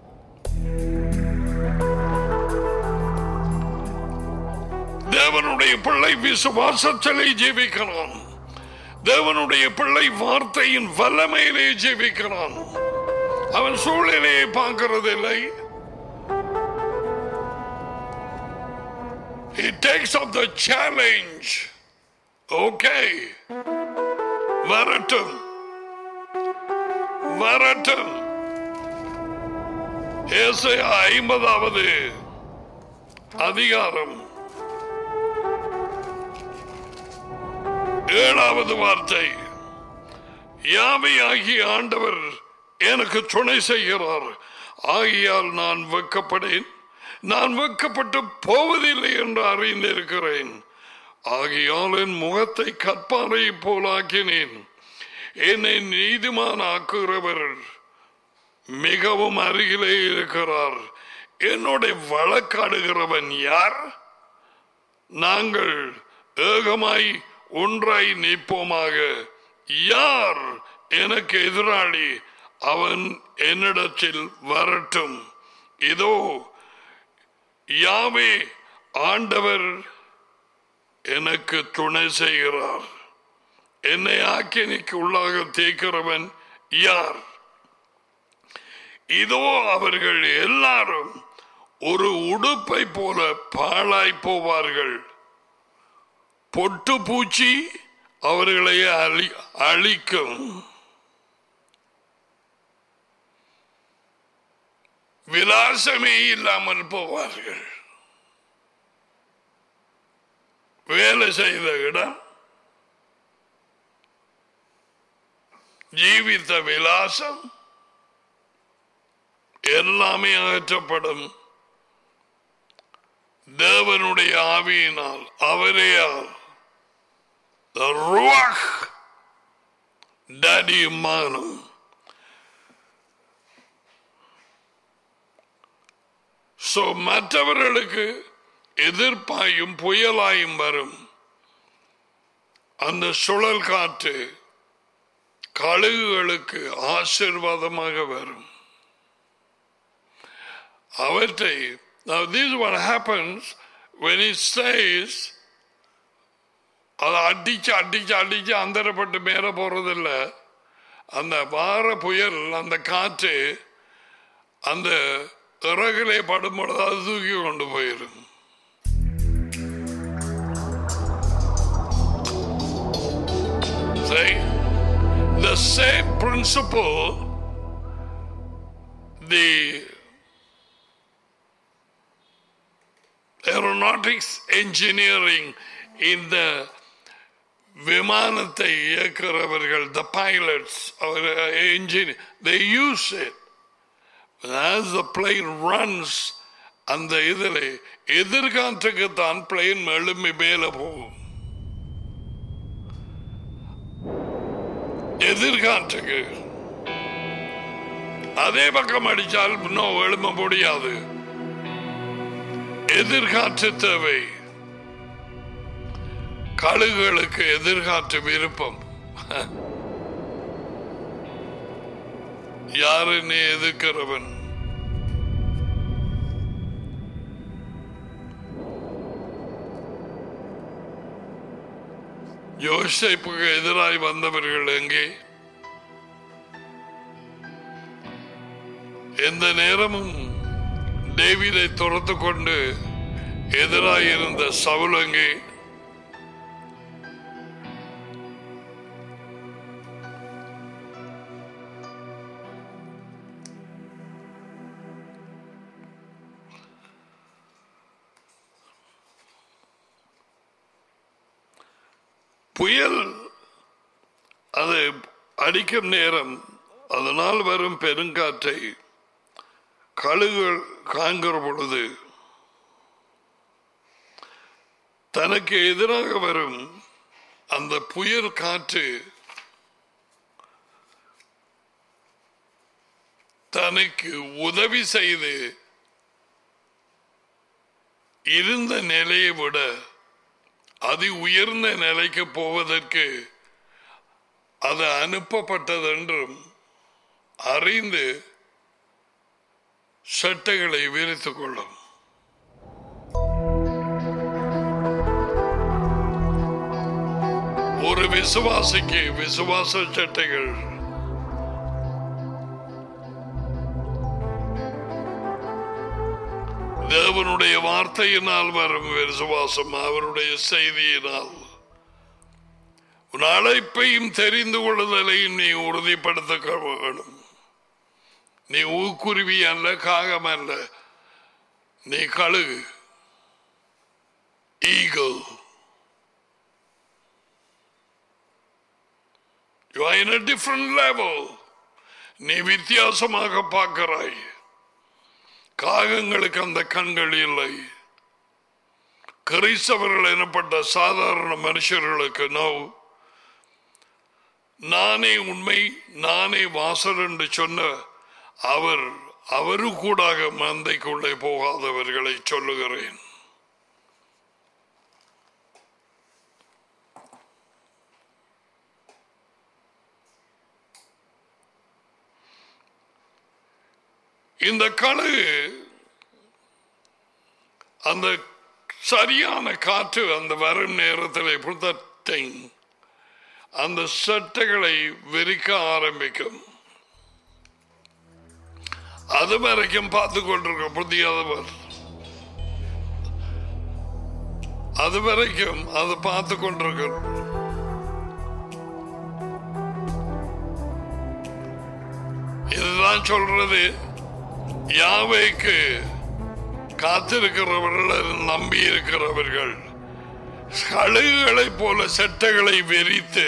தேவனுடைய பிள்ளை விசுவாசத்திலே ஜீவிக்கிறான் தேவனுடைய பிள்ளை வார்த்தையின் வல்லமையிலே ஜீவிக்கிறான் அவன் சூழ்நிலையை பார்க்கறதில்லை He takes up the challenge. Okay. வரட்டும் வரட்டும் ஏசாயா ஐம்பதாவது அதிகாரம் ஏழாவது வார்த்தை யாவை ஆகிய ஆண்டவர் எனக்கு துணை செய்கிறார் ஆகியால் நான் வெக்கப்படேன் நான் வெக்கப்பட்டு போவதில்லை என்று அறிந்திருக்கிறேன் ஆகையால் என் முகத்தை கற்பாரை போலாக்கினேன் என்னை நீதிமான் ஆக்குகிறவர் மிகவும் அருகிலே இருக்கிறார் என்னுடைய வழக்காடுகிறவன் யார் நாங்கள் ஏகமாய் ஒன்றாய் நிற்போமாக யார் எனக்கு எதிராளி அவன் என்னிடத்தில் வரட்டும் இதோ யாவே ஆண்டவர் எனக்கு துணை செய்கிறார் என்னை ஆக்கினிக்கு உள்ளாக தேய்க்கிறவன் யார் இதோ அவர்கள் எல்லாரும் ஒரு உடுப்பை போல பாழாய் போவார்கள் பொட்டு பூச்சி அவர்களை அழி அழிக்கும் விலாசமே இல்லாமல் போவார்கள் வேலை செய்த இடம் ஜீவித்த விலாசம் எல்லாமே அகற்றப்படும் தேவனுடைய ஆவியினால் அவரையால் the ruach டடியும் மகனும் சோ மற்றவர்களுக்கு எதிர்ப்பாயும் புயலாயும் வரும் அந்த சுழல் காற்று கழுகுகளுக்கு ஆசிர்வாதமாக வரும் அவற்றை now this is what happens when it says அதை அடிச்சு அடிச்சு அடிச்சு அந்தரப்பட்டு மேல போறதில்ல அந்த வார புயல் அந்த காற்று அந்த இறகுலே படும் பொழுது அது தூக்கி கொண்டு போயிடும் See, the same principle, the aeronautics engineering in the விமானத்தை இயக்கிறவர்கள் the pilots our engine they use it as the plane runs அந்த இதில் எதிர்காற்றுக்கு தான் பிளேன் எழும்பி மேல போகும் எதிர்காற்றுக்கு அதே பக்கம் அடிச்சால் இன்னும் எழும்ப முடியாது எதிர்காற்று தேவை கழுகுகளுக்கு எதிர்காற்று விருப்பம் யாரு நீ எதிர்க்கிறவன் யோசிப்புக்கு எதிராய் வந்தவர்கள் எங்கே எந்த நேரமும் டேவிதை துரத்து கொண்டு எதிராய் இருந்த சவுல் எங்கே புயல் அது அடிக்கும் நேரம் அதனால் வரும் பெருங்காற்றை கழுகுகள் காண்கிற பொழுது தனக்கு எதிராக வரும் அந்த புயல் காற்று தனக்கு உதவி செய்து இருந்த நிலையை விட அதி உயர்ந்த நிலைக்கு போவதற்கு அது அனுப்பப்பட்டதென்றும் அறிந்து சட்டைகளை விரித்துக் கொள்ளும் ஒரு விசுவாசிக்கு விசுவாச சட்டைகள் தேவனுடைய வார்த்தையினால் வரும் விசுவாசம் அவருடைய செய்தியினால் உன் அழைப்பையும் தெரிந்து கொள்ளுதலையும் நீ உறுதிப்படுத்த வேண்டும் நீ ஊக்குருவி அல்ல காகம் அல்ல நீ கழுகு eagle You are in a different level. நீ வித்தியாசமாக பார்க்கிறாய் காகங்களுக்கு அந்த கண்கள் இல்லை கிறிஸ்தவர்கள் எனப்பட்ட சாதாரண மனுஷர்களுக்கு நோ நானே உண்மை நானே வாசல் என்று சொன்ன அவர் அவரு கூடாக மந்தைக்குள்ளே போகாதவர்களை சொல்லுகிறேன் இந்த கழுகு அந்த சரியான காற்று அந்த வரும் நேரத்தில் புத்தட்டிங் அந்த சட்டைகளை விரிக்க ஆரம்பிக்கும் அது வரைக்கும் பார்த்து கொண்டிருக்க புதியவர் அது வரைக்கும் அது பார்த்து கொண்டிருக்கிறோம் இதுதான் சொல்றது யாவைக்கு காத்திருக்கிறவர்கள் நம்பி இருக்கிறவர்கள் கழுகுகளைப் போல செட்டைகளை வெறித்து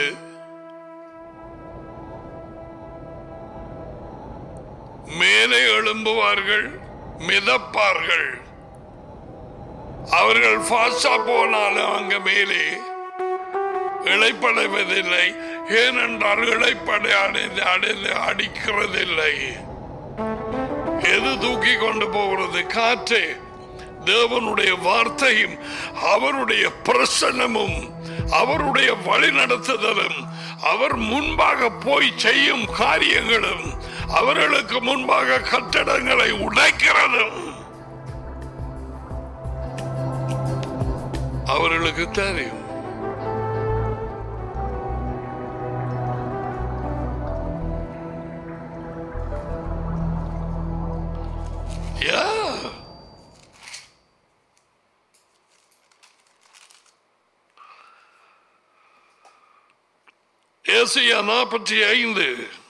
மேலே எழும்புவார்கள் மிதப்பார்கள் அவர்கள் ஃபாஸ்டா போனாலும் அங்க மேலே இழைப்படைவதில்லை ஏனென்றால் இழைப்படை அடைந்து அடைந்து அடிக்கிறதில்லை எது தூக்கி கொண்டு போகிறது காற்று தேவனுடைய வார்த்தையும் அவருடைய பிரசன்னமும் அவருடைய வழிநடத்துதலும் அவர் முன்பாக போய் செய்யும் காரியங்களும் அவர்களுக்கு முன்பாக கட்டடங்களை உடைக்கிறதும் அவர்களுக்கு தெரியும் Yeah. ஏசியா நாற்பத்தி ஐந்து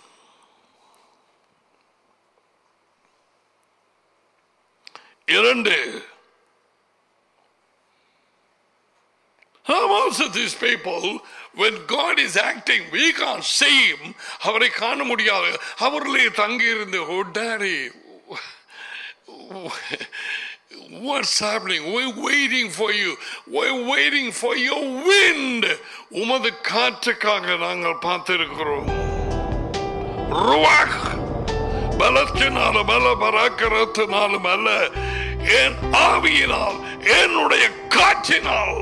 இரண்டு How most of these people, when God is acting, we can't see him. அவரை காண முடியாது அவர்களே தங்கியிருந்து oh daddy What's happening? We're waiting for you. We're waiting for your wind. உமது காற்றுக்காக நாங்கள் பார்த்திருக்கிறோம் ருவாக் பலத்தினாலும் அல்ல பராக்கிரத்தினாலும் அல்ல என் ஆவியினால் என்னுடைய காற்றினால்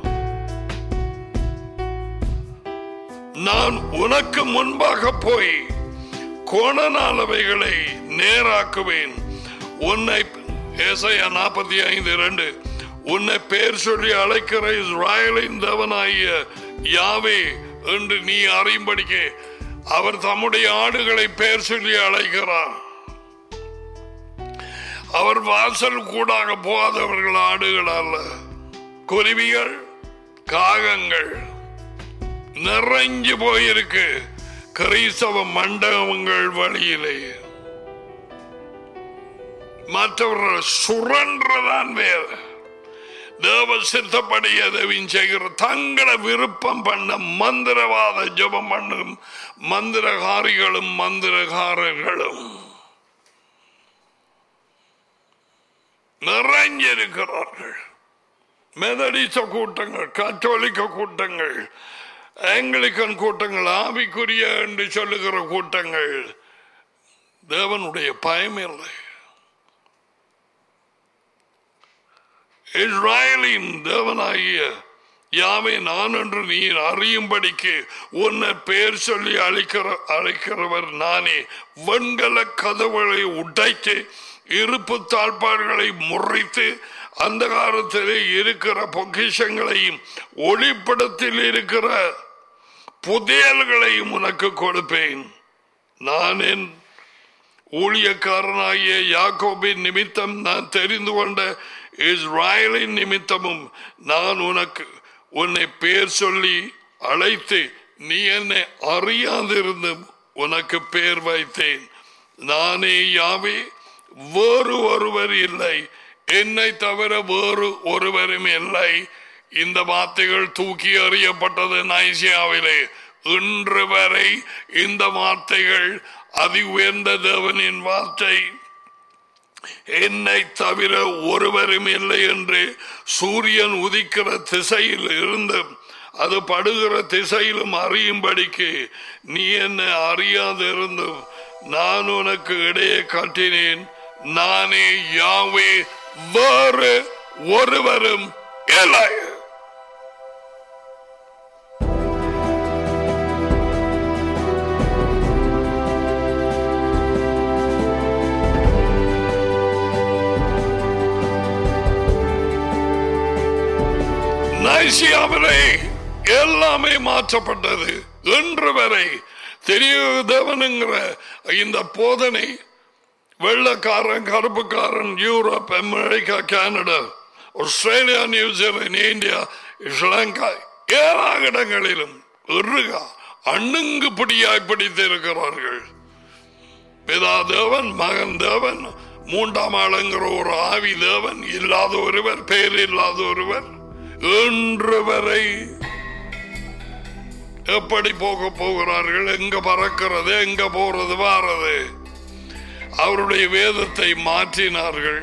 நான் உனக்கு முன்பாக போய் கோணனாலவைகளை நேராக்குவேன் உன்னை ஏசையா நாற்பத்தி ஐந்து இரண்டு உன்னை பேர் சொல்லி அழைக்கிற இஸ்ராயலின் தேவனாகிய யாவே என்று நீ அறியும்படிக்க அவர் தம்முடைய ஆடுகளை பேர் சொல்லி அழைக்கிறார் அவர் வாசல் கூடாக போகாதவர்கள் ஆடுகள் அல்ல குருவிகள் காகங்கள் நிறைஞ்சு போயிருக்கு கிறிஸ்தவ மண்டபங்கள் வழியிலே மற்றவர்கள் சுரன்றதான் வேறு தேவ சித்தப்படி எதையும் செய்கிற தங்களை விருப்பம் பண்ண மந்திரவாத ஜபம் பண்ணும் மந்திரகாரிகளும் மந்திரகாரர்களும் நிறைஞ்சிருக்கிறார்கள் மெதடிச கூட்டங்கள் கத்தோலிக்க கூட்டங்கள் ஆங்கிலிக்கன் கூட்டங்கள் ஆவிக்குரிய என்று சொல்லுகிற கூட்டங்கள் தேவனுடைய பயம் இல்லை இஸ்ராயலின் தேவனாகிய யாவை நான் என்று நீ அறியும்படிக்கு உன்னை பெயர் சொல்லி அழைக்கிற அழைக்கிறவர் நானே வெண்கல கதவுகளை உடைத்து இருப்பு தாழ்பாடுகளை முறைத்து அந்த காலத்திலே இருக்கிற பொக்கிஷங்களையும் ஒளிப்படத்தில் இருக்கிற புதையல்களையும் உனக்கு கொடுப்பேன் நான் என் ஊழியக்காரனாகிய யாக்கோபின் நிமித்தம் நான் தெரிந்து கொண்ட இஸ்ராயலின் நிமித்தமும் நான் உனக்கு உன்னை பேர் சொல்லி அழைத்து நீ என்னை அறியாதிருந்தும் உனக்கு பேர் வைத்தேன் நானே யாவே வேறு ஒருவர் இல்லை என்னை தவிர வேறு ஒருவரும் இல்லை இந்த வார்த்தைகள் தூக்கி எறியப்பட்டது நைசியாவிலே இன்று வரை இந்த வார்த்தைகள் அதி உயர்ந்த தேவனின் வார்த்தை என்னை தவிர ஒருவரும் இல்லை என்று சூரியன் உதிக்கிற திசையில் இருந்து அது படுகிற திசையிலும் அறியும்படிக்கு நீ என்னை அறியாதிருந்தும் நான் உனக்கு இடையே காட்டினேன் நானே யாவே வேறு ஒருவரும் இல்லை நைசியாவிலே எல்லாமே மாற்றப்பட்டது இன்று வரை தெரியாதவனுங்கிற இந்த போதனை வெள்ளக்காரன் கருப்புக்காரன் Europe America Canada Australia New Zealand India Sri Lanka எல்லா இடங்களிலும் இறுகா அண்ணுங்கு பிடியாய் பிடித்திருக்கிறார்கள் பிதா தேவன் மகன் தேவன் மூன்றாம் ஆளுங்கிற ஒரு ஆவி தேவன் இல்லாத ஒருவர் பேர் இல்லாத ஒருவர் இன்று வரை எப்படி போக போகிறார்கள் எங்க பறக்கிறது எங்க போறது வாரது அவருடைய வேதத்தை மாற்றினார்கள்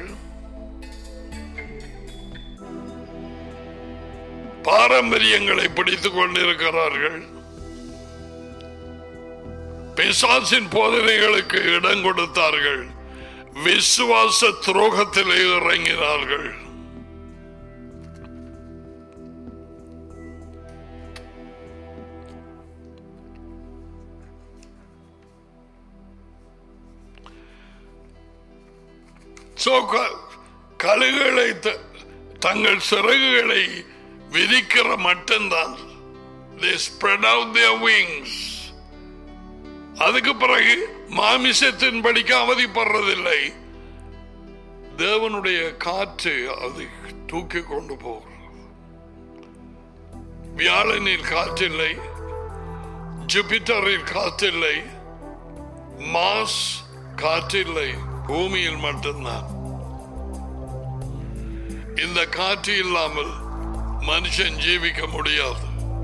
பாரம்பரியங்களை பிடித்துக் கொண்டிருக்கிறார்கள் பிசாசின் போதனைகளுக்கு இடம் கொடுத்தார்கள் விசுவாச துரோகத்திலே இறங்கினார்கள் So, க- கழுகுகளை த- தங்கள் சிறகுகளை விரிக்கிற மட்டும்தான் they spread out their wings அதுக்கு பிறகு மாமிசத்தின் படிக்க அவதிப்படுறதில்லை தேவனுடைய காற்று அதை தூக்கி கொண்டு போகிறது வியாழனில் காற்றில்லை ஜூபிட்டரில் காற்றில்லை மாஸ் காற்றில்லை பூமியில் மட்டும்தான் இந்த காற்று இல்லாமல் மனுஷன் ஜீவிக்க முடியாது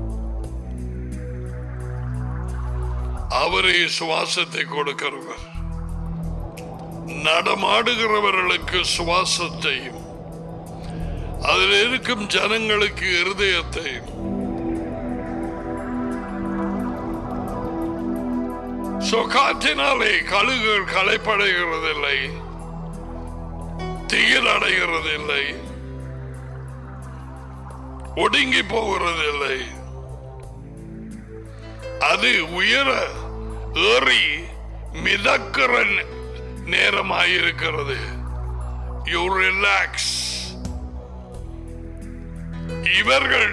அவரே சுவாசத்தை கொடுக்கிறவர் நடமாடுகிறவர்களுக்கு சுவாசத்தையும் அதில் இருக்கும் ஜனங்களுக்கு இருதயத்தையும் சோ காற்றினாலே கழுகுகள் களைப்படைகிறதில்லை தீயில் அடைகிறதில்லை ஒடுங்கி போகிறதில்லை அது உயர ஏறி மிதக்கிற நே- நேரமாயிருக்கிறது யூ ரிலாக்ஸ் இவர்கள்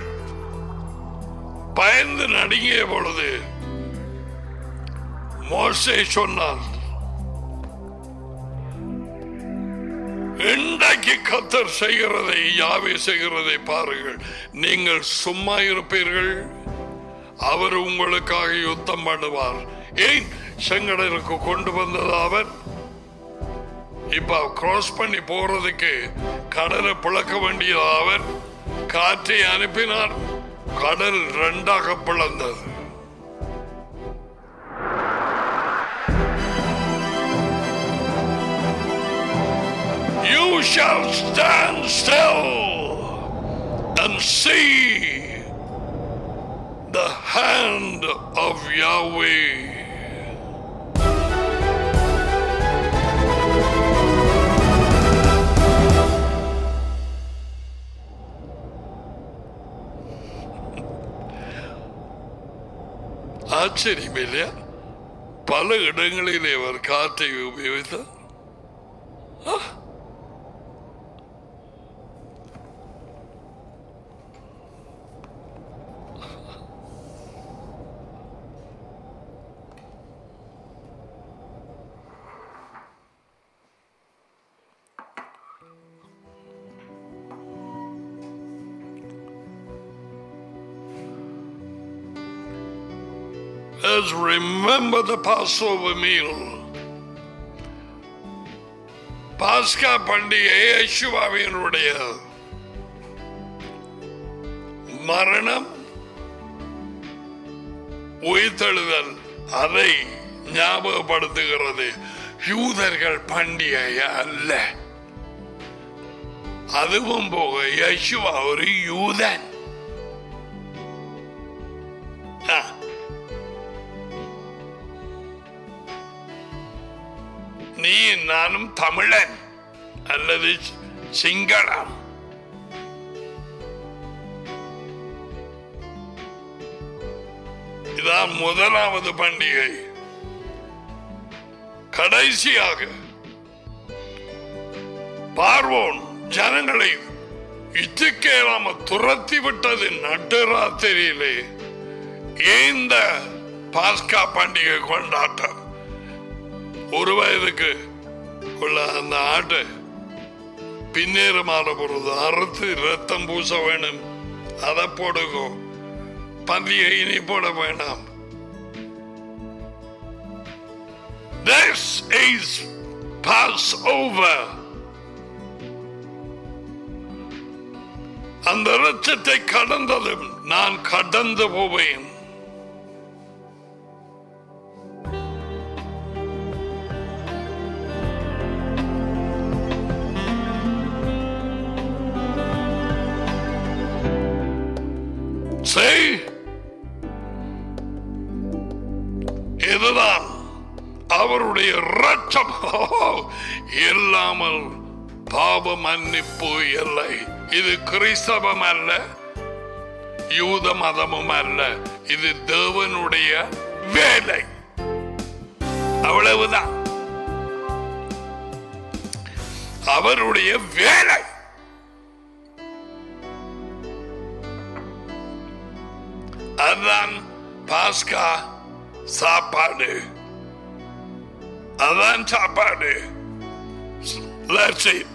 பயந்து நடுங்கிய பொழுது மோசே சொன்னார் இன்றைக்கு கத்தர் செய்கிறதை யாவே செய்கிறதை பாருங்கள் நீங்கள் சும்மா இருப்பீர்கள் அவர் உங்களுக்காக யுத்தம் பண்ணுவார் ஏன் செங்கடலுக்கு கொண்டு வந்தது அவர் இப்ப கிராஸ் பண்ணி போறதுக்கு கடலை பிளக்க வேண்டியது அவர் காற்றை அனுப்பினார் கடல் ரெண்டாக பிளந்தது You shall stand still and see the hand of Yahweh. ஆச்சரியம் இல்லையா பல இடங்களிலே அவர் காற்றை உபயோகித்தார் Let's remember the Passover meal. பாஸ்கா பண்டிகை யேசுவாவினுடைய மரணம் உயிர்த்தெழுதல் அதை ஞாபகப்படுத்துகிறது யூதர்கள் பண்டிகை அல்ல அதுவும் போக யசுவா ஒரு யூதன் ஆ. நீ நானும் தமிழன் அல்லது சிங்களம் இதான் முதலாவது பண்டிகை கடைசியாக பார்வோன் ஜனங்களை இச்சுக்கேறாம துரத்தி விட்டது நடுராத்திரியிலே இந்த பாஸ்கா பண்டிகை கொண்டாட்டம் ஒரு வயதுக்கு உள்ள அந்த ஆட்டை பின்னேறமான பொழுது அறுத்து ரத்தம் பூச வேணும் அதை போடுங்கோ பந்தியை இனி போட வேண்டாம் This is Passover. அந்த இரட்சத்தை கடந்ததும் நான் கடந்து போவேன் செய் இதுதான் அவருடைய ரட்சம் இல்லாமல் பாவ மன்னிப்பு இல்லை இது கிறிஸ்தவம் அல்ல யூத மதமும் அல்ல இது தேவனுடைய வேலை அவ்வளவுதான் அவருடைய வேலை அதுதான் பாஸ்கா சாப்பாடு அதான் சாப்பாடு Let's eat.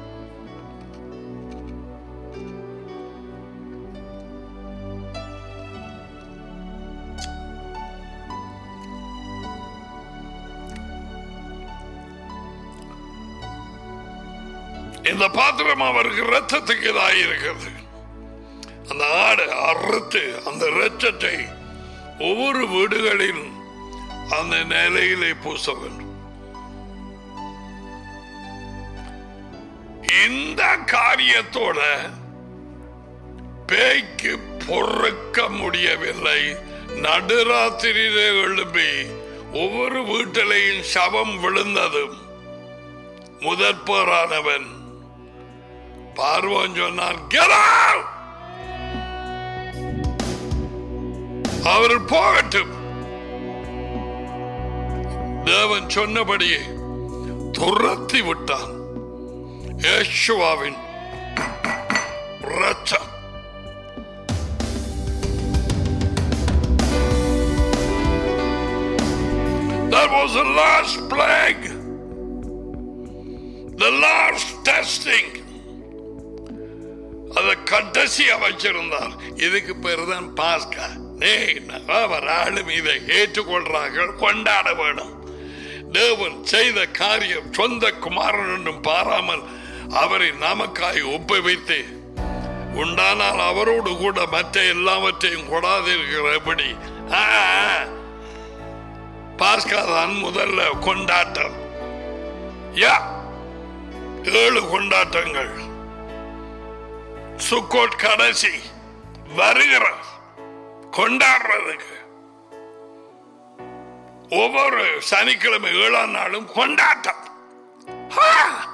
இந்த பாத்திரம் அவருக்கு ரத்தத்துக்கு இதாகி இருக்கிறது அந்த ஆடு அறுத்து அந்த ரத்தத்தை ஒவ்வொரு வீடுகளில் அந்த நிலையிலே பூச வேண்டும் இந்த காரியத்தோட பேய்க்கு பொறுக்க முடியவில்லை நடுராத்திரியிலே எழுப்பி ஒவ்வொரு வீட்டிலையும் சவம் விழுந்ததும் முதற் போரானவன் பார்வன் சொன்னான் "Get out!" அவர் போகட்டும் தேவன் சொன்னபடியே துரத்தி விட்டான் யேசுவாவின் ரத்தம் That was the last plague. The last testing. அத கடைசியா வச்சிருந்தார் இதுக்கு பேர் தான் பாஸ்கா அவர் ஆளும் இதை ஏற்றுக்கொள்றார்கள் கொண்டாட வேணும் தேவன் செய்த காரியம் சொந்த குமாரன் என்றும் பாராமல் அவரை நமக்காய் ஒப்புவித்து உண்டானால் அவரோடு கூட மற்ற எல்லாவற்றையும் கொடாதிருக்கிறபடி ஆ, ஆ. பாஸ்கா தான் முதல்ல கொண்டாட்டம் யா ஏழு கொண்டாட்டங்கள் சுக்கோட் கடைசி வருகிற கொண்டாடுறதுக்கு ஒவ்வொரு சனிக்கிழமை ஏழாம் நாளும் கொண்டாட்டம் ஆ!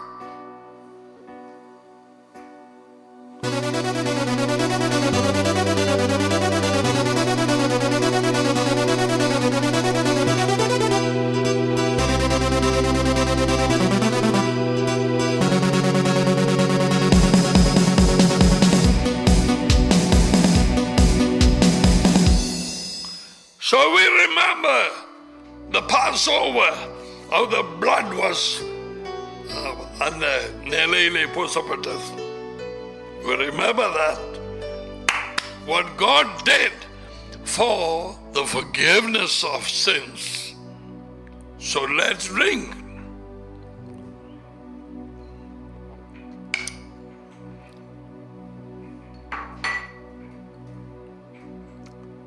So we remember the Passover, how the blood was uh, அந்த நிலையிலே பூசப்பட்டது. We remember that. What God did for the forgiveness of sins. So let's drink.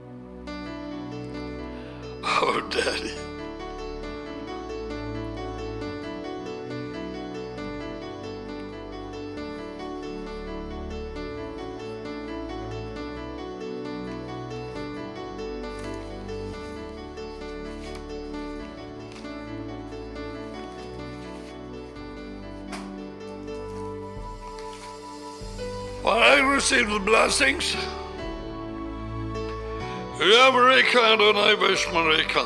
Oh, Daddy. Well, I receive the blessings. Yavareka Adonai Veshmareka.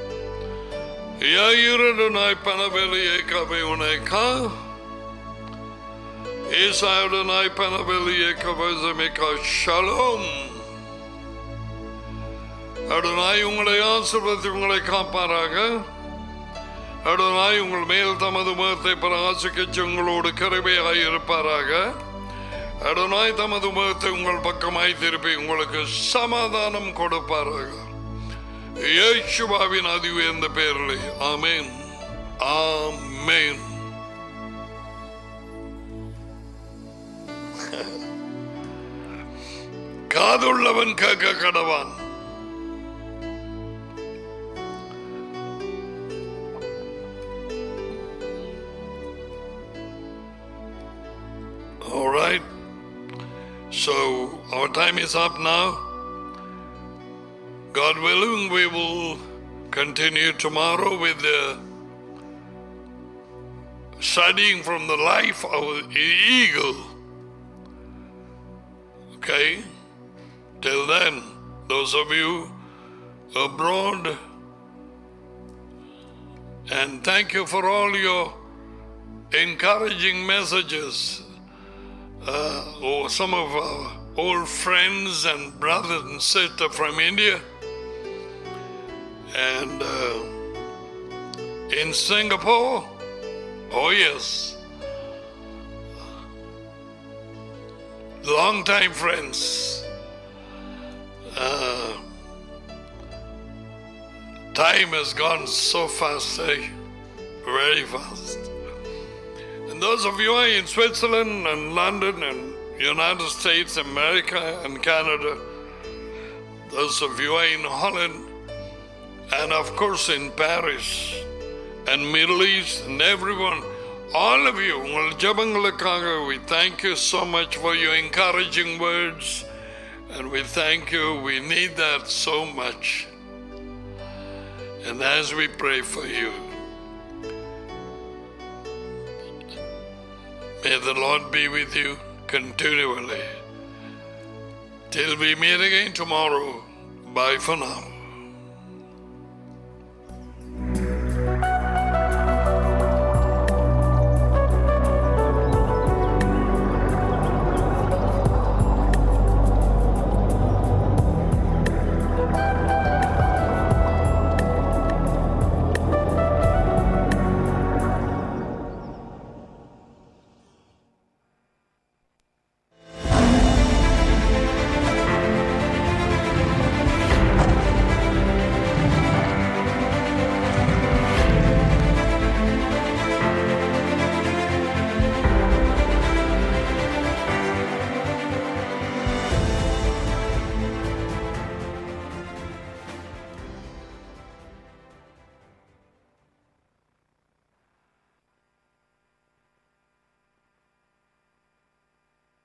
Yair Adonai Panavelieka Veoneka. Isa Adonai Panavelieka Vezemeka Shalom. Adonai உங்களை ஆசிர்வதித்து உங்களை காப்பாராக அடனாய் உங்கள் மேல் தமது முகத்தை பிரகாசிக்க உங்களோடு கருவையாய் இருப்பாராக அடனாய் தமது முகத்தை உங்கள் பக்கமாய் திருப்பி உங்களுக்கு சமாதானம் கொடுப்பாராக இயேசுவாவின் அதி உயர்ந்த பெயரிலே ஆமேன் ஆமேன் காதுள்ளவன் கேட்க கடவான் All right. So our time is up now. God willing, we will continue tomorrow with the studying from the life of the eagle. Okay? Till then, those of you abroad, and thank you for all your encouraging messages. Uh, or some of our old friends and brothers and sisters from India and uh, in Singapore. Oh, yes. Long time friends. Uh, time has gone so fast, eh? Very fast. And those of you who are in Switzerland and London and United States, America and Canada, those of you who are in Holland, and of course in Paris and Middle East and everyone, all of you, உங்கள் ஜெபங்களுக்காக, we thank you so much for your encouraging words and we thank you. We need that so much. And as we pray for you, May the Lord be with you continually. Till we meet again tomorrow. Bye for now.